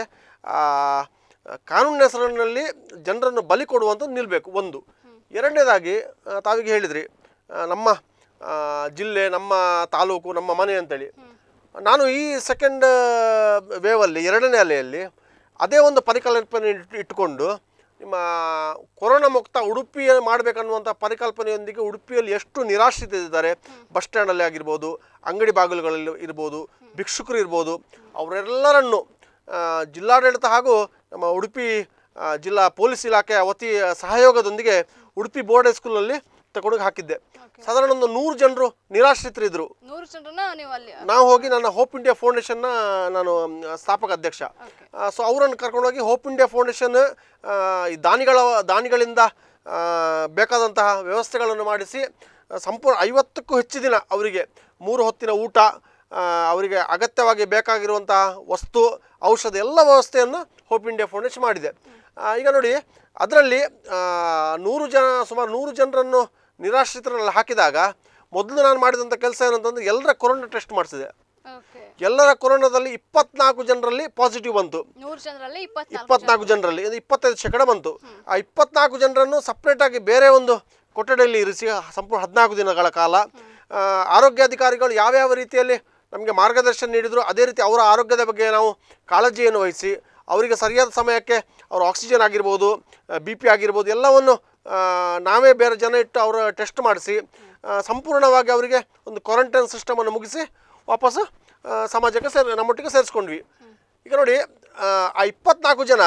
ಕಾನೂನಿನ ಹೆಸರಿನಲ್ಲಿ ಜನರನ್ನು ಬಲಿ ಕೊಡುವಂಥದ್ದು ನಿಲ್ಲಬೇಕು ಒಂದು ಎರಡನೇದಾಗಿ ಆ, ತಾವೀಗ ಹೇಳಿದ್ರಿ ಆ, ನಮ್ಮ ಆ, ಜಿಲ್ಲೆ ನಮ್ಮ ತಾಲೂಕು ನಮ್ಮ ಮನೆ ಅಂತೇಳಿ ನಾನು ಈ ಸೆಕೆಂಡ್ ವೇವಲ್ಲಿ ಎರಡನೇ ಅಲೆಯಲ್ಲಿ ಅದೇ ಒಂದು ಪರಿಕಲ್ಪನೆ ಇಟ್- ಇಟ್ಟುಕೊಂಡು ನಿಮ್ಮ ಕೊರೋನಾ ಮುಕ್ತ ಉಡುಪಿ ಮಾಡಬೇಕನ್ನುವಂಥ ಪರಿಕಲ್ಪನೆಯೊಂದಿಗೆ ಉಡುಪಿಯಲ್ಲಿ ಎಷ್ಟು ನಿರಾಶ್ರಿತರಿದ್ದಾರೆ ಬಸ್ ಸ್ಟ್ಯಾಂಡಲ್ಲಿ ಆಗಿರ್ಬೋದು ಅಂಗಡಿ ಬಾಗಿಲುಗಳಲ್ಲಿ ಇರ್ಬೋದು ಭಿಕ್ಷುಕರು ಇರ್ಬೋದು ಅವರೆಲ್ಲರನ್ನು ಆ, ಜಿಲ್ಲಾಡಳಿತ ಹಾಗೂ ನಮ್ಮ ಉಡುಪಿ ಆ, ಜಿಲ್ಲಾ ಪೊಲೀಸ್ ಇಲಾಖೆಯ ವತಿ ಸಹಯೋಗದೊಂದಿಗೆ ಉಡುಪಿ ಬೋರ್ಡ್ ಹೈಸ್ಕೂಲ್ನಲ್ಲಿ ತಗೊಂಡೋಗಿ ಹಾಕಿದ್ದೆ ಸಾಧಾರಣ ಒಂದು ನೂರು ಜನರು ನಿರಾಶ್ರಿತರಿದ್ದರು ನೂರು ಜನರನ್ನ ನೀವು ಅಲ್ಲಿ ನಾವು ಹೋಗಿ ನನ್ನ ಹೋಪ್ ಇಂಡಿಯಾ ಫೌಂಡೇಶನ್ನ ನಾನು ಮ್, ಸ್ಥಾಪಕ ಅಧ್ಯಕ್ಷ ಸೊ ಅವರನ್ನು ಕರ್ಕೊಂಡೋಗಿ ಹೋಪ್ ಇಂಡಿಯಾ ಫೌಂಡೇಶನ್ ಆ, ಈ ದಾನಿಗಳ ದಾನಿಗಳಿಂದ ಆ, ಬೇಕಾದಂತಹ ವ್ಯವಸ್ಥೆಗಳನ್ನು ಮಾಡಿಸಿ ಆ, ಸಂಪೂರ್ಣ ಐವತ್ತಕ್ಕೂ ಹೆಚ್ಚು ದಿನ ಅವರಿಗೆ ಮೂರು ಹೊತ್ತಿನ ಊಟ ಆ, ಅವರಿಗೆ ಅಗತ್ಯವಾಗಿ ಬೇಕಾಗಿರುವಂತಹ ವಸ್ತು ಔಷಧ ಎಲ್ಲ ವ್ಯವಸ್ಥೆಯನ್ನು ಹೋಪ್ ಇಂಡಿಯಾ ಫೌಂಡೇಶನ್ ಮಾಡಿದೆ ಆ, ಈಗ ನೋಡಿ ಅದರಲ್ಲಿ ನೂರು ಜನ ಸುಮಾರು ನೂರು ಜನರನ್ನು ನಿರಾಶ್ರಿತರಲ್ಲಿ ಹಾಕಿದಾಗ ಮೊದಲು ನಾನು ಮಾಡಿದಂಥ ಕೆಲಸ ಏನಂತಂದ್ರೆ ಎಲ್ಲರ ಕೊರೋನಾ ಟೆಸ್ಟ್ ಮಾಡಿಸಿದೆ ಓಕೆ ಎಲ್ಲರ ಕೊರೋನಾದಲ್ಲಿ ಇಪ್ಪತ್ನಾಲ್ಕು ಜನರಲ್ಲಿ ಪಾಸಿಟಿವ್ ಬಂತು ನೂರು ಜನರಲ್ಲಿ ಇಪ್ಪತ್ನಾಲ್ಕು ಇಪ್ಪತ್ನಾಲ್ಕು ಜನರಲ್ಲಿ ಇದು ಇಪ್ಪತ್ತೈದು ಶೇಕಡ ಬಂತು ಆ ಇಪ್ಪತ್ನಾಲ್ಕು ಜನರನ್ನು ಸಪ್ರೇಟಾಗಿ ಬೇರೆ ಒಂದು ಕೊಠಡಿಯಲ್ಲಿ ಇರಿಸಿ ಸಂಪೂರ್ಣ ಹದಿನಾಲ್ಕು ದಿನಗಳ ಕಾಲ ಆ, ಆರೋಗ್ಯಾಧಿಕಾರಿಗಳು ಯಾವ್ಯಾವ ರೀತಿಯಲ್ಲಿ ನಮಗೆ ಮಾರ್ಗದರ್ಶನ ನೀಡಿದ್ರು ಅದೇ ರೀತಿ ಅವರ ಆರೋಗ್ಯದ ಬಗ್ಗೆ ನಾವು ಕಾಳಜಿಯನ್ನು ವಹಿಸಿ ಅವರಿಗೆ ಸರಿಯಾದ ಸಮಯಕ್ಕೆ ಅವರ ಆಕ್ಸಿಜನ್ ಆಗಿರ್ಬೋದು ಬಿ ಪಿ ಆಗಿರ್ಬೋದು ಎಲ್ಲವನ್ನು ಆ, ನಾವೇ ಬೇರೆ ಜನ ಇಟ್ಟು ಅವರ ಟೆಸ್ಟ್ ಮಾಡಿಸಿ ಆ, ಸಂಪೂರ್ಣವಾಗಿ ಅವರಿಗೆ ಒಂದು ಕ್ವಾರಂಟೈನ್ ಸಿಸ್ಟಮನ್ನು ಮುಗಿಸಿ ವಾಪಸ್ಸು ಆ, ಸಮಾಜಕ್ಕೆ ಸೇರ್ ನಮ್ಮೊಟ್ಟಿಗೆ ಸೇರಿಸ್ಕೊಂಡ್ವಿ ಈಗ ನೋಡಿ ಆ, ಆ ಇಪ್ಪತ್ನಾಲ್ಕು ಜನ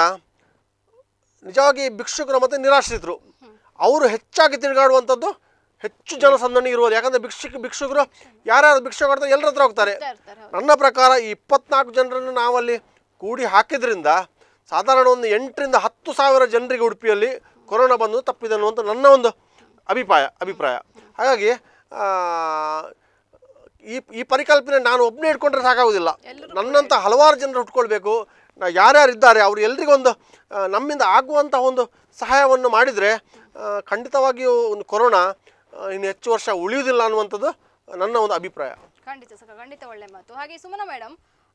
ನಿಜವಾಗಿ ಭಿಕ್ಷುಕರು ಮತ್ತು ನಿರಾಶ್ರಿತರು ಅವರು ಹೆಚ್ಚಾಗಿ ತಿರುಗಾಡುವಂಥದ್ದು ಹೆಚ್ಚು ಜನಸಂದಣಿ ಇರುವುದು ಯಾಕಂದರೆ ಭಿಕ್ಷುಕ ಭಿಕ್ಷುಕರು ಯಾರ್ಯಾರು ಭಿಕ್ಷೆ ಕೊಡ್ತಾರೆ ಎಲ್ಲರ ಹತ್ರ ಹೋಗ್ತಾರೆ ಇರ್ತಾರೆ ಹೌದು. ನನ್ನ ಪ್ರಕಾರ ಈ ಇಪ್ಪತ್ನಾಲ್ಕು ಜನರನ್ನು ನಾವಲ್ಲಿ ಕೂಡಿ ಹಾಕಿದ್ರಿಂದ ಸಾಧಾರಣ ಒಂದು ಎಂಟರಿಂದ ಹತ್ತು ಸಾವಿರ ಜನರಿಗೆ ಉಡುಪಿಯಲ್ಲಿ ಕೊರೋನಾ ಬಂದು ತಪ್ಪಿದೆ ಅನ್ನುವಂಥ ನನ್ನ ಒಂದು ಅಭಿಪ್ರಾಯ ಅಭಿಪ್ರಾಯ ಹಾಗಾಗಿ ಆ, ಈ ಈ ಪರಿಕಲ್ಪನೆ ನಾನು ಒಬ್ಬನೇ ಇಟ್ಕೊಂಡ್ರೆ ಸಾಕಾಗೋದಿಲ್ಲ ನನ್ನಂಥ ಹಲವಾರು ಜನರು ಉಟ್ಕೊಳ್ಬೇಕು ನಾ ಯಾರ್ಯಾರು ಇದ್ದಾರೆ ಅವ್ರು ಎಲ್ರಿಗೊಂದು ಆ, ನಮ್ಮಿಂದ ಆಗುವಂಥ ಒಂದು ಸಹಾಯವನ್ನು ಮಾಡಿದರೆ ಖಂಡಿತವಾಗಿಯೂ ಒಂದು ಕೊರೋನಾ ಆ, ಇನ್ನು ಹೆಚ್ಚು ವರ್ಷ ಉಳಿಯುವುದಿಲ್ಲ ಅನ್ನುವಂಥದ್ದು ನನ್ನ ಒಂದು ಅಭಿಪ್ರಾಯ ಖಂಡಿತ ಸರ್ ಖಂಡಿತ ಒಳ್ಳೆ ಮಾತು ಹಾಗೆ ಸುಮನ ಮೇಡಮ್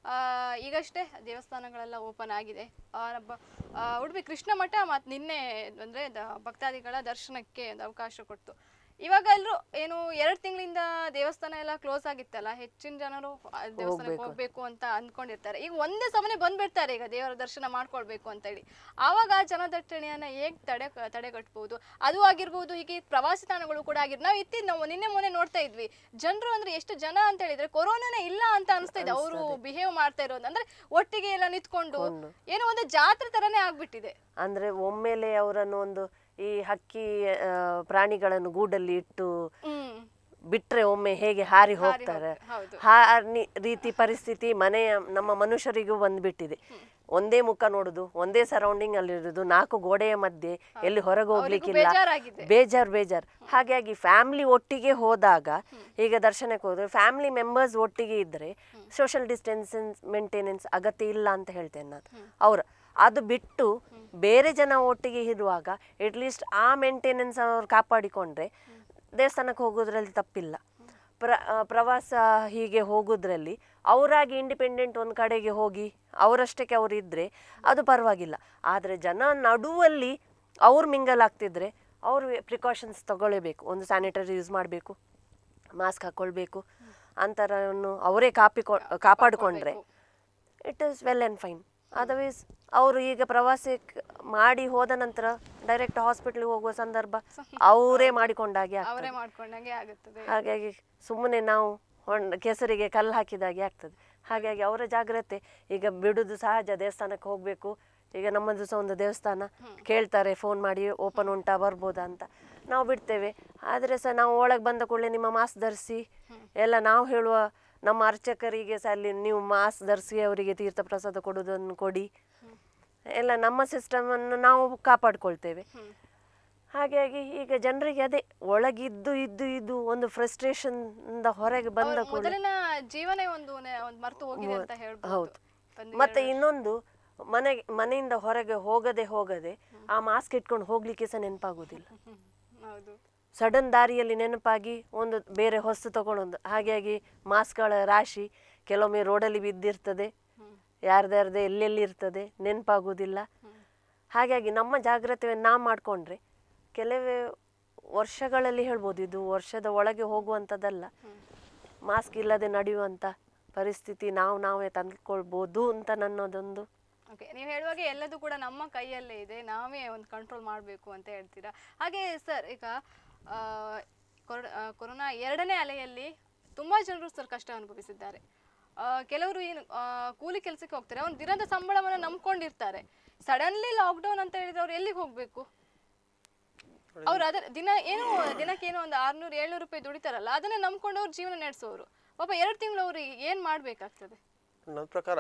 ಈಗಷ್ಟೇ ದೇವಸ್ಥಾನಗಳೆಲ್ಲ ಓಪನ್ ಆಗಿದೆ ಆ, ಬ- ಆ, ಉಡುಪಿ ಕೃಷ್ಣ ಮಠ ಮತ್ತು ನಿನ್ನೆ ಅಂದರೆ ಭಕ್ತಾದಿಗಳ ದರ್ಶನಕ್ಕೆ ಒಂದು ಅವಕಾಶ ಕೊಡ್ತು ಇವಾಗ ಎಲ್ಲರೂ ಏನು ಎರಡು ತಿಂಗಳಿಂದ ದೇವಸ್ಥಾನ ಎಲ್ಲ ಕ್ಲೋಸ್ ಆಗಿತ್ತಲ್ಲ ಹೆಚ್ಚಿನ ಜನರು ಆ ದೇವಸ್ಥಾನಕ್ಕೆ ಹೋಗ್ಬೇಕು ಅಂತ ಅಂದ್ಕೊಂಡಿರ್ತಾರೆ ಈಗ ಒಂದೇ ಸಮನೆ ಬಂದ್ಬಿಡ್ತಾರೆ ಈಗ ದೇವರ ದರ್ಶನ ಮಾಡ್ಕೊಳ್ಬೇಕು ಅಂತ ಹೇಳಿ ಆವಾಗ ಆ ಜನದಟ್ಟಣೆಯನ್ನ ಹೇಗ್ ತಡೆ ತಡೆಗಟ್ಬೋದು ಅದು ಆಗಿರ್ಬೋದು ಹೀಗೆ ಪ್ರವಾಸಿ ತಾಣಗಳು ಕೂಡ ಆಗಿರ್ ನಾವು ಇತ್ತಿ ನಾವು ನಿನ್ನೆ ಮೊನ್ನೆ ನೋಡ್ತಾ ಇದ್ವಿ ಜನರು ಅಂದ್ರೆ ಎಷ್ಟು ಜನ ಅಂತ ಹೇಳಿದ್ರೆ ಕೊರೋನಾನೇ ಇಲ್ಲ ಅಂತ ಅನಿಸ್ತಾ ಇದೆ ಅವರು ಬಿಹೇವ್ ಮಾಡ್ತಾ ಇರೋದು ಅಂದ್ರೆ ಒಟ್ಟಿಗೆ ಎಲ್ಲ ನಿಂತ್ಕೊಂಡು ಏನೋ ಒಂದು ಜಾತ್ರೆ ತರನೇ ಆಗ್ಬಿಟ್ಟಿದೆ ಅಂದ್ರೆ ಒಮ್ಮೆಲೆ ಅವರನ್ನು ಒಂದು ಈ ಹಕ್ಕಿ ಆ, ಪ್ರಾಣಿಗಳನ್ನು ಗೂಡಲ್ಲಿ ಇಟ್ಟು ಹ್ಮ್ ಬಿಟ್ರೆ ಒಮ್ಮೆ ಹೇಗೆ ಹಾರಿ ಹೋಗ್ತಾರೆ ಹೌದು. ಆ ನಿ- ರೀತಿ ಪರಿಸ್ಥಿತಿ ಮನೆಯ ನಮ್ಮ ಮನುಷ್ಯರಿಗೂ ಬಂದ್ಬಿಟ್ಟಿದೆ ಒಂದೇ ಮುಖ ನೋಡುದು ಒಂದೇ ಸರೌಂಡಿಂಗ್ ಅಲ್ಲಿ ಇರುದು ನಾಲ್ಕು ಗೋಡೆಯ ಮಧ್ಯೆ ಎಲ್ಲಿ ಹೊರಗೆ ಹೋಗ್ಲಿಕ್ಕಿಲ್ಲ ಬೇಜಾರಾಗಿದೆ. ಬೇಜಾರ್ ಬೇಜಾರ್ ಹಾಗಾಗಿ ಫ್ಯಾಮಿಲಿ ಒಟ್ಟಿಗೆ ಹೋದಾಗ ಈಗ ದರ್ಶನಕ್ಕೆ ಹೋದ್ರೆ ಫ್ಯಾಮಿಲಿ ಮೆಂಬರ್ಸ್ ಒಟ್ಟಿಗೆ ಇದ್ರೆ ಸೋಷಿಯಲ್ ಡಿಸ್ಟೆನ್ಸೆನ್ಸ್ ಮೇಂಟೆನೆನ್ಸ್ ಅಗತ್ಯ ಇಲ್ಲ ಅಂತ ಹೇಳ್ತೇನೆ ನಾನು ಅವ್ರ ಅದು ಬಿಟ್ಟು ಬೇರೆ ಜನ ಒಟ್ಟಿಗೆ ಇರುವಾಗ ಅಟ್ಲೀಸ್ಟ್ ಆ ಮೇಂಟೆನೆನ್ಸ್ ಅವ್ರು ಕಾಪಾಡಿಕೊಂಡ್ರೆ ದೇವಸ್ಥಾನಕ್ಕೆ ಹೋಗೋದ್ರಲ್ಲಿ ತಪ್ಪಿಲ್ಲ ಪ್ರ ಆ, ಪ್ರವಾಸ ಹೀಗೆ ಹೋಗೋದ್ರಲ್ಲಿ ಅವರಾಗಿ ಇಂಡಿಪೆಂಡೆಂಟ್ ಒಂದು ಕಡೆಗೆ ಹೋಗಿ ಅವರಷ್ಟಕ್ಕೆ ಅವ್ರು ಇದ್ದರೆ ಅದು ಪರವಾಗಿಲ್ಲ ಆದರೆ ಜನ ನಡುವಲ್ಲಿ ಅವ್ರು ಮಿಂಗಲ್ ಆಗ್ತಿದ್ರೆ ಅವರು ಪ್ರಿಕಾಷನ್ಸ್ ತಗೊಳ್ಳೇಬೇಕು ಒಂದು ಸ್ಯಾನಿಟರಿ ಯೂಸ್ ಮಾಡಬೇಕು ಮಾಸ್ಕ್ ಹಾಕ್ಕೊಳ್ಬೇಕು ಅಂತರವನ್ನು ಅವರೇ ಕಾಪಿಕೊ ಕಾಪಾಡಿಕೊಂಡ್ರೆ it is well and fine otherwise ಅವರು ಈಗ ಪ್ರವಾಸಕ್ಕೆ ಮಾಡಿ ಹೋದ ನಂತರ ಡೈರೆಕ್ಟ್ ಹಾಸ್ಪಿಟ್ಲಿಗೆ ಹೋಗುವ ಸಂದರ್ಭ ಅವರೇ ಮಾಡಿಕೊಂಡಾಗೆ ಆಗ್ತದೆ ಅವರೇ ಮಾಡ್ಕೊಂಡಂಗೆ ಆಗುತ್ತದೆ ಹಾಗಾಗಿ ಸುಮ್ಮನೆ ನಾವು ಹೊಂಡ ಕೆಸರಿಗೆ ಕಲ್ಲು ಹಾಕಿದಾಗೆ ಆಗ್ತದೆ ಹಾಗಾಗಿ ಅವರ ಜಾಗ್ರತೆ ಈಗ ಬಿಡುದು ಸಹಜ ದೇವಸ್ಥಾನಕ್ಕೆ ಹೋಗಬೇಕು ಈಗ ನಮ್ಮದು ಸಹ ಒಂದು ದೇವಸ್ಥಾನ ಕೇಳ್ತಾರೆ ಫೋನ್ ಮಾಡಿ ಓಪನ್ ಉಂಟಾ ಬರ್ಬೋದಾ ಅಂತ ನಾವು ಬಿಡ್ತೇವೆ ಆದರೆ ಸಹ ನಾವು ಒಳಗೆ ಬಂದ ಕೂಡಲೇ ನಿಮ್ಮ ಮಾಸ್ಕ್ ಧರಿಸಿ ಎಲ್ಲ ನಾವು ಹೇಳುವ ನಮ್ಮ ಅರ್ಚಕರಿಗೆ ಸಹ ಅಲ್ಲಿ ನೀವು ಮಾಸ್ಕ್ ಧರಿಸಿ ಅವರಿಗೆ ತೀರ್ಥ ಪ್ರಸಾದ ಕೊಡೋದನ್ನು ಕೊಡಿ ಎಲ್ಲ ನಮ್ಮ ಸಿಸ್ಟಮನ್ನು ನಾವು ಕಾಪಾಡ್ಕೊಳ್ತೇವೆ ಹಾಗಾಗಿ ಈಗ ಜನರಿಗೆ ಅದೇ ಒಳಗಿದ್ದು ಇದ್ದು ಇದ್ದು ಒಂದು ಫ್ರಸ್ಟ್ರೇಷನ್ ಇಂದ ಹೊರಗೆ ಬಂದ ಅವ್ರ ಮೊದಲಿನ ಜೀವನೇ ಒಂದು ನೆ- ಒಂದು ಮರ್ತು ಹೋಗಿದೆ ಅಂತ ಹೇಳ್ಬೋದು ಹೌದು ಒಂದು ಮತ್ತೆ ಇನ್ನೊಂದು ಮನೆ ಮನೆಯಿಂದ ಹೊರಗೆ ಹೋಗದೆ ಹೋಗದೆ ಆ ಮಾಸ್ಕ್ ಇಟ್ಕೊಂಡು ಹೋಗ್ಲಿಕ್ಕೆ ಸಹ ನೆನಪಾಗುದಿಲ್ಲ ಹ್ಮ್. ಹೌದು ಸಡನ್ ದಾರಿಯಲ್ಲಿ ನೆನಪಾಗಿ ಒಂದು ಬೇರೆ ಹೊಸ್ತು ತಗೊಳೊಂದು ಹಾಗಾಗಿ ಮಾಸ್ಕ್ಗಳ ರಾಶಿ ಕೆಲವೊಮ್ಮೆ ರೋಡಲ್ಲಿ ಬಿದ್ದಿರ್ತದೆ ಯಾರ್ದಾರ್ದೆ ಎಲ್ಲೆಲ್ಲಿ ಇರ್ತದೆ ನೆನಪಾಗುವುದಿಲ್ಲ ಹಾಗಾಗಿ ನಮ್ಮ ಜಾಗ್ರತೆಯನ್ನು ನಾವು ಮಾಡಿಕೊಂಡ್ರೆ ಕೆಲವೇ ವರ್ಷಗಳಲ್ಲಿ ಹೇಳ್ಬೋದು ಇದು ವರ್ಷದ ಒಳಗೆ ಹೋಗುವಂಥದ್ದಲ್ಲ ಮಾಸ್ಕ್ ಇಲ್ಲದೆ ನಡೆಯುವಂಥ ಪರಿಸ್ಥಿತಿ ನಾವು ನಾವೇ ತಂದ್ಕೊಳ್ಬೋದು ಅಂತ ನನ್ನದೊಂದು ಓಕೆ ನೀವು ಹೇಳುವಾಗ ಎಲ್ಲದೂ ಕೂಡ ನಮ್ಮ ಕೈಯಲ್ಲೇ ಇದೆ ನಾವೇ ಒಂದು ಕಂಟ್ರೋಲ್ ಮಾಡಬೇಕು ಅಂತ ಹೇಳ್ತೀರಾ ಹಾಗೆ ಸರ್ ಈಗ ಆ, ಕೊರ- ಆ, ಕೊರೋನಾ ಎರಡನೇ ಅಲೆಯಲ್ಲಿ ತುಂಬಾ ಜನರು ಸರ್ ಕಷ್ಟ ಅನುಭವಿಸಿದ್ದಾರೆ ಆ, ಕೆಲವರು ಏನು ಆ, ಕೂಲಿ ಕೆಲಸಕ್ಕೆ ಹೋಗ್ತಾರೆ ಒಂದು ದಿನದ ಸಂಬಳವನ್ನು ನಂಬ್ಕೊಂಡಿರ್ತಾರೆ ಸಡನ್ಲಿ ಲಾಕ್ಡೌನ್ ಅಂತ ಹೇಳಿದ್ರೆ ಅವ್ರು ಎಲ್ಲಿಗೆ ಹೋಗ್ಬೇಕು ಅವ್ರು ಅದ ದಿನ ಏನು ದಿನಕ್ಕೆ ಏನೋ ಒಂದು ಆರ್ನೂರು ಏಳ್ನೂರು ರೂಪಾಯಿ ದುಡಿತಾರಲ್ಲ ಅದನ್ನೇ ನಂಬ್ಕೊಂಡು ಅವ್ರು ಜೀವನ ನಡೆಸೋರು ಪಾಪ ಎರಡು ತಿಂಗಳು ಅವ್ರು ಏನು ಮಾಡಬೇಕಾಗ್ತದೆ ನನ್ನ ಪ್ರಕಾರ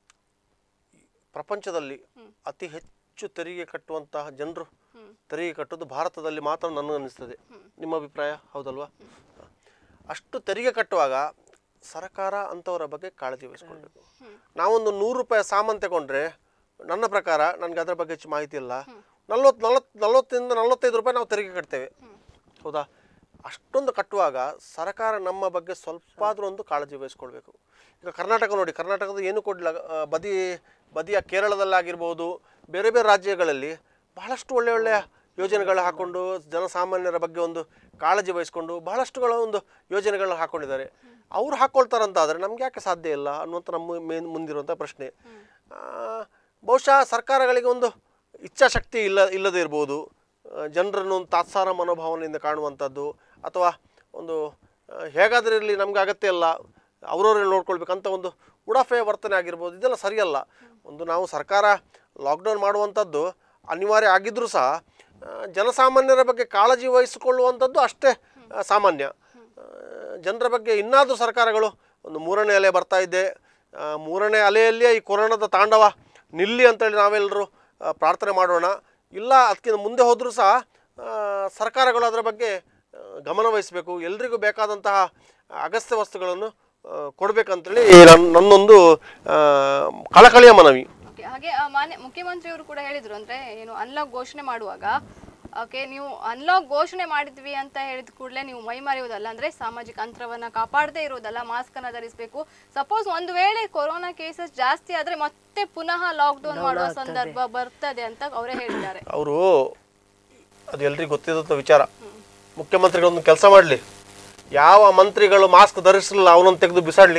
ಈ ಪ್ರಪಂಚದಲ್ಲಿ ಅತಿ ಹೆಚ್ಚು ತೆರಿಗೆ ಕಟ್ಟುವಂತಹ ಜನರು ತೆರಿಗೆ ಕಟ್ಟುವುದು ಭಾರತದಲ್ಲಿ ಮಾತ್ರ ನನಗೆ ಅನ್ನಿಸ್ತದೆ ನಿಮ್ಮ ಅಭಿಪ್ರಾಯ ಹೌದಲ್ವಾ ಅಷ್ಟು ತೆರಿಗೆ ಕಟ್ಟುವಾಗ ಸರ್ಕಾರ ಅಂಥವರ ಬಗ್ಗೆ ಕಾಳಜಿ ವಹಿಸ್ಕೊಳ್ಬೇಕು ನಾವೊಂದು ನೂರು ರೂಪಾಯಿ ಸಾಮಾನು ತಗೊಂಡ್ರೆ ನನ್ನ ಪ್ರಕಾರ ನನಗೆ ಅದರ ಬಗ್ಗೆ ಹೆಚ್ಚು ಮಾಹಿತಿ ಇಲ್ಲ ನಲ್ವತ್ತು ನಲ್ವತ್ತು ನಲ್ವತ್ತರಿಂದ ನಲ್ವತ್ತೈದು ರೂಪಾಯಿ ನಾವು ತೆರಿಗೆ ಕಟ್ತೇವೆ ಹೌದಾ ಅಷ್ಟೊಂದು ಕಟ್ಟುವಾಗ ಸರ್ಕಾರ ನಮ್ಮ ಬಗ್ಗೆ ಸ್ವಲ್ಪ ಆದರೂ ಒಂದು ಕಾಳಜಿ ವಹಿಸ್ಕೊಳ್ಬೇಕು ಈಗ ಕರ್ನಾಟಕ ನೋಡಿ ಕರ್ನಾಟಕದ ಏನು ಕೊಡಲಿಲ್ಲ ಬದಿ ಬದಿಯ ಕೇರಳದಲ್ಲಾಗಿರ್ಬೋದು ಬೇರೆ ಬೇರೆ ರಾಜ್ಯಗಳಲ್ಲಿ ಬಹಳಷ್ಟು ಒಳ್ಳೆ ಒಳ್ಳೆಯ ಯೋಜನೆಗಳು ಹಾಕ್ಕೊಂಡು ಜನಸಾಮಾನ್ಯರ ಬಗ್ಗೆ ಒಂದು ಕಾಳಜಿ ವಹಿಸ್ಕೊಂಡು ಬಹಳಷ್ಟುಗಳ ಒಂದು ಯೋಜನೆಗಳನ್ನ ಹಾಕ್ಕೊಂಡಿದ್ದಾರೆ ಅವ್ರು ಹಾಕ್ಕೊಳ್ತಾರಂತಾದರೆ ನಮ್ಗೆ ಯಾಕೆ ಸಾಧ್ಯ ಇಲ್ಲ ಅನ್ನುವಂಥ ನಮ್ಮ ಮೇನ್ ಮುಂದಿರುವಂಥ ಪ್ರಶ್ನೆ ಆ, ಬಹುಶಃ ಸರ್ಕಾರಗಳಿಗೆ ಒಂದು ಇಚ್ಛಾಶಕ್ತಿ ಇಲ್ಲ ಇಲ್ಲದೇ ಇರ್ಬೋದು ಆ, ಜನರನ್ನು ಒಂದು ತಾತ್ಸಾರ ಮನೋಭಾವನೆಯಿಂದ ಕಾಣುವಂಥದ್ದು ಅಥವಾ ಒಂದು ಆ, ಹೇಗಾದರೂ ಇರಲಿ ನಮ್ಗೆ ಅಗತ್ಯ ಇಲ್ಲ ಅವ್ರವ್ರೇ ನೋಡ್ಕೊಳ್ಬೇಕಂತ ಒಂದು ಉಡಾಫೆ ವರ್ತನೆ ಆಗಿರ್ಬೋದು ಇದೆಲ್ಲ ಸರಿಯಲ್ಲ ಒಂದು ನಾವು ಸರ್ಕಾರ ಲಾಕ್ಡೌನ್ ಮಾಡುವಂಥದ್ದು ಅನಿವಾರ್ಯ ಆಗಿದ್ದರೂ ಸಹ ಆ, ಜನಸಾಮಾನ್ಯರ ಬಗ್ಗೆ ಕಾಳಜಿ ವಹಿಸಿಕೊಳ್ಳುವಂಥದ್ದು ಅಷ್ಟೇ ಆ, ಸಾಮಾನ್ಯ ಆ, ಜನರ ಬಗ್ಗೆ ಇನ್ನಾದರೂ ಸರ್ಕಾರಗಳು ಒಂದು ಮೂರನೇ ಅಲೆ ಬರ್ತಾ ಇದೆ ಆ, ಮೂರನೇ ಅಲೆಯಲ್ಲಿಯೇ ಈ ಕೊರೋನಾದ ತಾಂಡವ ನಿಲ್ಲಿ ಅಂತೇಳಿ ನಾವೆಲ್ಲರೂ ಆ, ಪ್ರಾರ್ಥನೆ ಮಾಡೋಣ ಇಲ್ಲ ಅದಕ್ಕಿಂತ ಮುಂದೆ ಹೋದರೂ ಸಹ ಆ, ಸರ್ಕಾರಗಳು ಅದರ ಬಗ್ಗೆ ಆ, ಗಮನ ವಹಿಸಬೇಕು ಎಲ್ರಿಗೂ ಬೇಕಾದಂತಹ ಅಗತ್ಯ ವಸ್ತುಗಳನ್ನು ಆ, ಕೊಡ್ಬೇಕಂತೇಳಿ ನನ್ನ ನನ್ನೊಂದು ಆ, ಕಳಕಳಿಯ ಮನವಿ ಓಕೆ ಹಾಗೆ ಆ, ಮಾನ್ಯ ಮುಖ್ಯಮಂತ್ರಿಯವರು ಕೂಡ ಹೇಳಿದ್ರು ಅಂದ್ರೆ ಏನು ಅನ್ಲಾಕ್ ಘೋಷಣೆ ಮಾಡುವಾಗ ಓಕೆ ನೀವು ಅನ್ಲಾಕ್ ಘೋಷಣೆ ಮಾಡಿದ್ವಿ ಅಂತ ಹೇಳಿದ ಕೂಡಲೇ ನೀವು ಮೈ ಮರೆಯುವುದಲ್ಲ ಅಂದ್ರೆ ಸಾಮಾಜಿಕ ಅಂತರವನ್ನ ಕಾಪಾಡದೇ ಇರೋದಲ್ಲ ಮಾಸ್ಕ್ ಅನ್ನ ಧರಿಸಬೇಕು ಸಪೋಸ್ ಒಂದು ವೇಳೆ ಕೊರೋನಾ ಕೇಸಸ್ ಜಾಸ್ತಿ ಆದ್ರೆ ಮತ್ತೆ ಪುನಃ ಲಾಕ್ಡೌನ್ ಮಾಡುವ ಸಂದರ್ಭ ಬರ್ತದೆ ಅಂತ ಅವರೇ ಹೇಳಿದ್ದಾರೆ ಅವರು ಅದು ಎಲ್ರಿಗೂ ಗೊತ್ತಿದ್ದಂಥ ವಿಚಾರ ಮುಖ್ಯಮಂತ್ರಿಗಳೊಂದು ಕೆಲಸ ಮಾಡಲಿ ಯಾವ ಮಂತ್ರಿಗಳು ಮಾಸ್ಕ್ ಧರಿಸಲಿಲ್ಲ ಅವನನ್ನು ತೆಗೆದು ಬಿಸಾಡಲಿ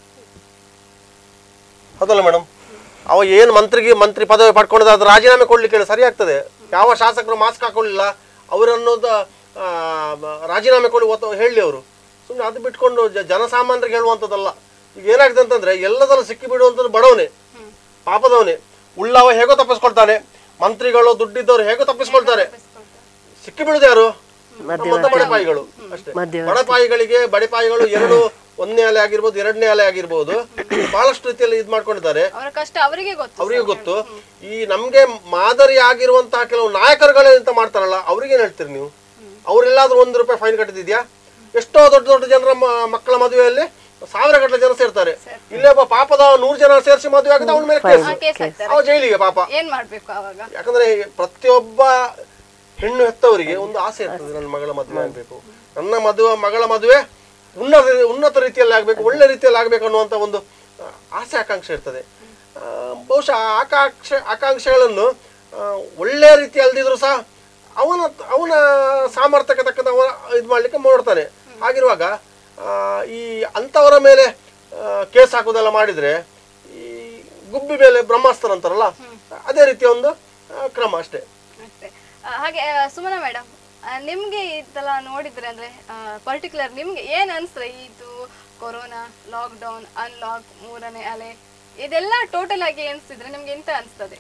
ಹೌದಲ್ಲ ಮೇಡಮ್ ಅವ ಏನು ಮಂತ್ರಿಗೆ ಮಂತ್ರಿ ಪದವಿ ಪಡ್ಕೊಂಡಿದ್ದ ಅದು ರಾಜೀನಾಮೆ ಕೊಡ್ಲಿಕ್ಕೆ ಹೇಳಿ ಸರಿ ಆಗ್ತದೆ ಯಾವ ಶಾಸಕರು ಮಾಸ್ಕ್ ಹಾಕೊಳ್ಳಿಲ್ಲ ಅವರನ್ನೋದು ಆ, ಮ- ರಾಜೀನಾಮೆ ಕೊಡಿ ಒತ್ತ ಹೇಳಿ ಅವರು ಸುಮ್ಮನೆ ಅದು ಬಿಟ್ಕೊಂಡು ಜ- ಜನಸಾಮಾನ್ಯರಿಗೆ ಹೇಳುವಂಥದ್ದಲ್ಲ ಈಗ ಏನಾಗಿದೆ ಅಂತಂದ್ರೆ ಎಲ್ಲದರಲ್ಲೂ ಸಿಕ್ಕಿ ಬಿಡುವಂಥದ್ದು ಬಡವನೇ ಪಾಪದವನೇ ಉಳ್ಳವ ಹೇಗೋ ತಪ್ಪಿಸ್ಕೊಳ್ತಾನೆ ಮಂತ್ರಿಗಳು ದುಡ್ಡಿದ್ದವರು ಹೇಗೋ ತಪ್ಪಿಸ್ಕೊಳ್ತಾರೆ ಸಿಕ್ಕಿ ಬಿಡುದು ಯಾರು ನಮ್ಮಂತ ಬಡಪಾಯಿಗಳು ಅಷ್ಟೇ ಬಡಪಾಯಿಗಳಿಗೆ ಬಡಪಾಯಿಗಳು ಎರಡು ಒಂದನೇ ಅಲೆ ಆಗಿರ್ಬೋದು ಎರಡನೇ ಅಲೆ ಆಗಿರ್ಬೋದು ಬಹಳಷ್ಟು ರೀತಿಯಲ್ಲಿ ಇದು ಮಾಡ್ಕೊಂಡಿದ್ದಾರೆ ಅವರ ಕಷ್ಟ ಅವರಿಗೆ ಗೊತ್ತು ಅವರಿಗೆ ಗೊತ್ತು ಈ ನಮ್ಗೆ ಮಾದರಿ ಆಗಿರುವಂತಹ ಕೆಲವು ನಾಯಕರುಗಳೇ ಅಂತ ಮಾಡ್ತಾರಲ್ಲ ಅವ್ರಿಗೇನ್ ಹೇಳ್ತೀರಿ ನೀವು ಅವ್ರೆಲ್ಲಾದ್ರೂ ಒಂದು ರೂಪಾಯಿ ಫೈನ್ ಕಟ್ಟಿದ್ಯಾ ಎಷ್ಟೋ ದೊಡ್ಡ ದೊಡ್ಡ ಜನರ ಮ- ಮಕ್ಕಳ ಮದುವೆಯಲ್ಲಿ ಸಾವಿರ ಗಟ್ಟಲೆ ಜನ ಸೇರ್ತಾರೆ ಇಲ್ಲೇ ಒಬ್ಬ ಪಾಪದ ನೂರು ಜನ ಸೇರಿಸಿ ಮದುವೆ ಆಗಿದೆ ಅವನ ಮೇಲೆ ಕೇಸ್ ಕೇಸ್ ಹಾಕ್ತಾರೆ ಅವ ಜೈಲಿಗೆ ಪಾಪ ಏನ್ ಮಾಡ್ಬೇಕು ಅವಾಗ ಯಾಕಂದ್ರೆ ಪ್ರತಿಯೊಬ್ಬ ಹೆಣ್ಣು ಹೆತ್ತವರಿಗೆ ಒಂದು ಆಸೆ ಇರ್ತದೆ ನನ್ನ ಮಗಳ ಮದುವೆ ಆಗಬೇಕು ನನ್ನ ಮದುವೆ ಮಗಳ ಮದುವೆ ಉನ್ನತ ಉನ್ನತ ರೀತಿಯಲ್ಲಿ ಆಗಬೇಕು ಒಳ್ಳೆ ರೀತಿಯಲ್ಲಿ ಆಗಬೇಕು ಅನ್ನುವಂಥ ಒಂದು ಆ, ಆಸೆ ಆಕಾಂಕ್ಷೆ ಇರ್ತದೆ ಆ, ಬಹುಶಃ ಆ ಆಕಾಂಕ್ಷೆ ಆಕಾಂಕ್ಷೆಗಳನ್ನು ಆ, ಒಳ್ಳೆಯ ರೀತಿ ಅಲ್ದಿದ್ರು ಸಹ ಅವನ ಅವನ ಸಾಮರ್ಥ್ಯಕ್ಕೆ ತಕ್ಕಂತೆ ಅವನ ಇದು ಮಾಡಲಿಕ್ಕೆ ನೋಡ್ತಾನೆ ಹಾಗಿರುವಾಗ ಆ, ಈ ಅಂಥವರ ಮೇಲೆ ಕೇಸ್ ಹಾಕೋದೆಲ್ಲ ಮಾಡಿದರೆ ಈ ಗುಬ್ಬಿ ಮೇಲೆ ಬ್ರಹ್ಮಾಸ್ತ್ರ ಅಂತಾರಲ್ಲ ಅದೇ ರೀತಿಯ ಒಂದು ಆ, ಕ್ರಮ ಅಷ್ಟೇ ಅಷ್ಟೇ ಆ, ಹಾಗೆ ಆ, ಸುಮನ ಮೇಡಮ್ ನಿಮ್ಗೆ ಇದೆಲ್ಲ ನೋಡಿದ್ರೆ ಅಂದ್ರೆ ಪರ್ಟಿಕ್ಯುಲರ್ ನಿಮ್ಗೆ ಏನ್ ಅನ್ಸ್ರೆ ಇದು ಕೊರೋನಾ ಲಾಕ್ಡೌನ್ ಅನ್ಲಾಕ್ ಮೂರನೇ ಅಲೆ ಇದೆಲ್ಲ ಟೋಟಲ್ ಆಗಿ ಎಣಿಸಿದ್ರೆ ನಿಮ್ಗೆ ಎಂತ ಅನ್ಸ್ತದೆ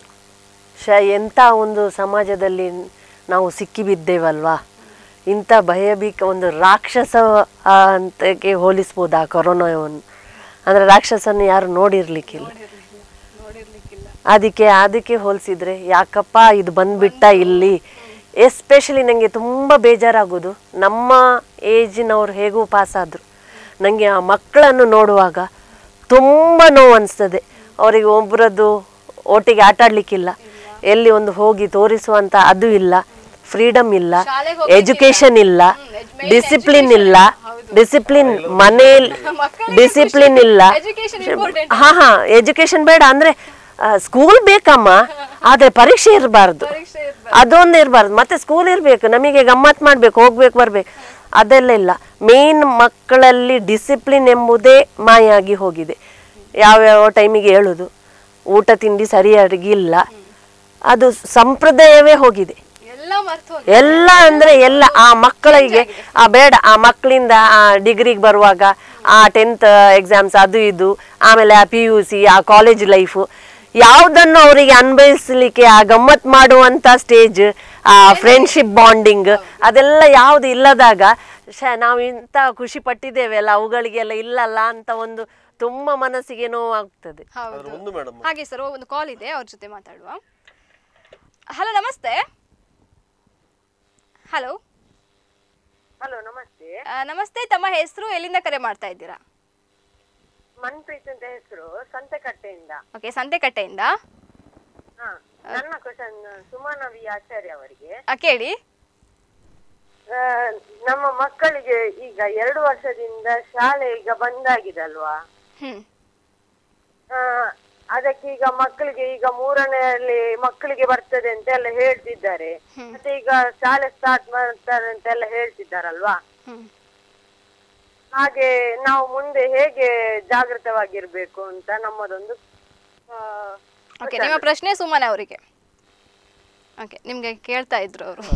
ಶ ಎಂಥ ಒಂದು ಸಮಾಜದಲ್ಲಿ ನಾವು ಸಿಕ್ಕಿಬಿದ್ದೇವಲ್ವಾ ಇಂಥ ಭಯಭೀಕ ಒಂದು ರಾಕ್ಷಸ ಆ, ಅಂತಕ್ಕೆ ಹೋಲಿಸ್ಬೋದು ಆ ಕೊರೋನಾವನ್ನು ಅಂದರೆ ರಾಕ್ಷಸನ್ನು ಯಾರು ನೋಡಿರ್ಲಿಕ್ಕಿಲ್ಲ ನೋಡಿರ್ಲಿಕ್ಕಿಲ್ಲ ಅದಕ್ಕೆ ಅದಕ್ಕೆ ಹೋಲಿಸಿದ್ರೆ ಯಾಕಪ್ಪ ಇದು ಬಂದ್ಬಿಟ್ಟ ಇಲ್ಲಿ ಎಸ್ಪೆಷಲಿ ನನಗೆ ತುಂಬ ಬೇಜಾರಾಗೋದು ನಮ್ಮ ಏಜಿನವ್ರು ಹೇಗೂ ಪಾಸಾದರು ನನಗೆ ಆ ಮಕ್ಕಳನ್ನು ನೋಡುವಾಗ ತುಂಬ ನೋವು ಅನಿಸ್ತದೆ ಅವರಿಗೆ ಒಬ್ಬರದ್ದು ಒಟ್ಟಿಗೆ ಆಟ ಆಡ್ಲಿಕ್ಕಿಲ್ಲ ಎಲ್ಲಿ ಒಂದು ಹೋಗಿ ತೋರಿಸುವಂಥ ಅದು ಇಲ್ಲ ಫ್ರೀಡಮ್ ಇಲ್ಲ ಶಾಲೆಗೆ ಹೋಗ್ಲಿಕ್ಕಿಲ್ಲ. ಎಜುಕೇಶನ್ ಇಲ್ಲ main ಡಿಸಿಪ್ಲಿನ್ education. ಇಲ್ಲ ಹೌದು. ಡಿಸಿಪ್ಲಿನ್ ಮನೇಲಿ ಮಕ್ಕಳಿಗೆ ಡಿಸಿಪ್ಲಿನ್ ಇಲ್ಲ Education important. ಹಾ ಹಾ ಎಜುಕೇಶನ್ ಬೇಡ ಅಂದ್ರೆ ಸ್ಕೂಲ್ ಬೇಕಮ್ಮ ಆದ್ರೆ ಪರೀಕ್ಷೆ ಇರಬಾರ್ದು ಪರೀಕ್ಷೆ ಇರ್ಬಾರ್ದು. ಅದೊಂದು ಇರಬಾರ್ದು ಮತ್ತೆ ಸ್ಕೂಲ್ ಇರಬೇಕು ನಮಗೆ ಗಮ್ಮತ್ ಮಾಡ್ಬೇಕು ಹೋಗ್ಬೇಕು ಬರ್ಬೇಕು ಅದೆಲ್ಲ ಇಲ್ಲ ಮೇನ್ ಮಕ್ಕಳಲ್ಲಿ ಡಿಸಿಪ್ಲಿನ್ ಎಂಬುದೇ ಮಾಯಾಗಿ ಹೋಗಿದೆ ಯಾವ್ಯಾವ ಟೈಮಿಗೆ ಹೇಳುದು ಊಟ ತಿಂಡಿ ಸರಿಯಾಗಿ ಇಲ್ಲ ಅದು ಸಂಪ್ರದಾಯವೇ ಹೋಗಿದೆ ಎಲ್ಲ ಮರ್ತು ಹೋಗಿದೆ. ಎಲ್ಲ ಅಂದ್ರೆ ಎಲ್ಲ ಆ ಮಕ್ಕಳಿಗೆ ಆ ಬೇಡ ಆ ಮಕ್ಕಳಿಂದ ಆ ಡಿಗ್ರಿಗೆ ಬರುವಾಗ ಆ ಟೆಂತ್ ಎಕ್ಸಾಮ್ಸ್ ಅದು ಇದು ಆಮೇಲೆ ಆ ಪಿ ಯು ಸಿ ಆ ಕಾಲೇಜ್ ಲೈಫು ಯಾವುದನ್ನು ಅವರಿಗೆ ಅನ್ಭವಿಸ್ಲಿಕ್ಕೆ ಆ ಗಮ್ಮತ್ ಮಾಡುವಂತ ಸ್ಟೇಜ್ ಆ ಫ್ರೆಂಡ್ಶಿಪ್ ಬಾಂಡಿಂಗ್ ಅದೆಲ್ಲ ಯಾವುದು ಇಲ್ಲದಾಗ ಶ ನಾವು ಇಂಥ ಖುಷಿ ಪಟ್ಟಿದ್ದೇವೆ ಅಲ್ಲ ಅವುಗಳಿಗೆಲ್ಲ ಇಲ್ಲಲ್ಲ ಅಂತ ಒಂದು ತುಂಬ ಮನಸ್ಸಿಗೆ ನೋವಾಗ್ತದೆ ಹೌದು ಅದ್ರ ಒಂದು ಮೇಡಮ್ ಹಾಗೆ ಸರ್ ಒಂದು ಕಾಲ್ ಇದೆ ಅವ್ರ ಜೊತೆ ಮಾತಾಡುವ ಹಲೋ ನಮಸ್ತೆ ಹಲೋ ಹಲೋ ನಮಸ್ತೆ ನಮಸ್ತೆ ತಮ್ಮ ಹೆಸರು ಎಲ್ಲಿಂದ ಕರೆ ಮಾಡ್ತಾ ಇದ್ದೀರಾ ಮನ್ಪ್ರೀತ್ ಅಂತ ಹೆಸರು ಸಂತೆಕಟ್ಟೆಯಿಂದ ಓಕೆ ಸಂತೆಕಟ್ಟೆಯಿಂದ ಹಾ ನನ್ನ ಕ್ವಶನ್ ಸುಮನವಿ ಆಚಾರ್ಯ ಅವರಿಗೆ ಆ, ಕೇಳಿ ಆ, ನಮ್ಮ ಮಕ್ಕಳಿಗೆ ಈಗ ಎರಡು ವರ್ಷದಿಂದ ಶಾಲೆ ಈಗ ಬಂದಾಗಿದೆ ಅಲ್ವಾ ಹ್ಮ್ ಆ, ಅದಕ್ಕೆ ಈಗ ಮಕ್ಕಳಿಗೆ ಈಗ ಮೂರನೆಯಲ್ಲಿ ಮಕ್ಕಳಿಗೆ ಬರ್ತದೆ ಅಂತ ಎಲ್ಲ ಹೇಳ್ತಿದ್ದಾರೆ ಮತ್ತೆ ಈಗ ಶಾಲೆ ಸ್ಟಾರ್ಟ್ ಮಾಡ್ತಾರೆ ಅಂತ ಎಲ್ಲ ಹೇಳ್ತಿದ್ದಾರಲ್ವಾ ಹ್ಮ್ ಹಾಗೆ ನಾವು ಮುಂದೆ ಹೇಗೆ ಜಾಗೃತವಾಗಿರ್ಬೇಕು ಅಂತ ನಮ್ಮದೊಂದು ಆ, ಓಕೆ ನಿಮ್ಮ ಪ್ರಶ್ನೆ ಸುಮ್ಮನೆ ಅವರಿಗೆ ಓಕೆ ನಿಮ್ಗೆ ಕೇಳ್ತಾ ಇದ್ರು ಅವರು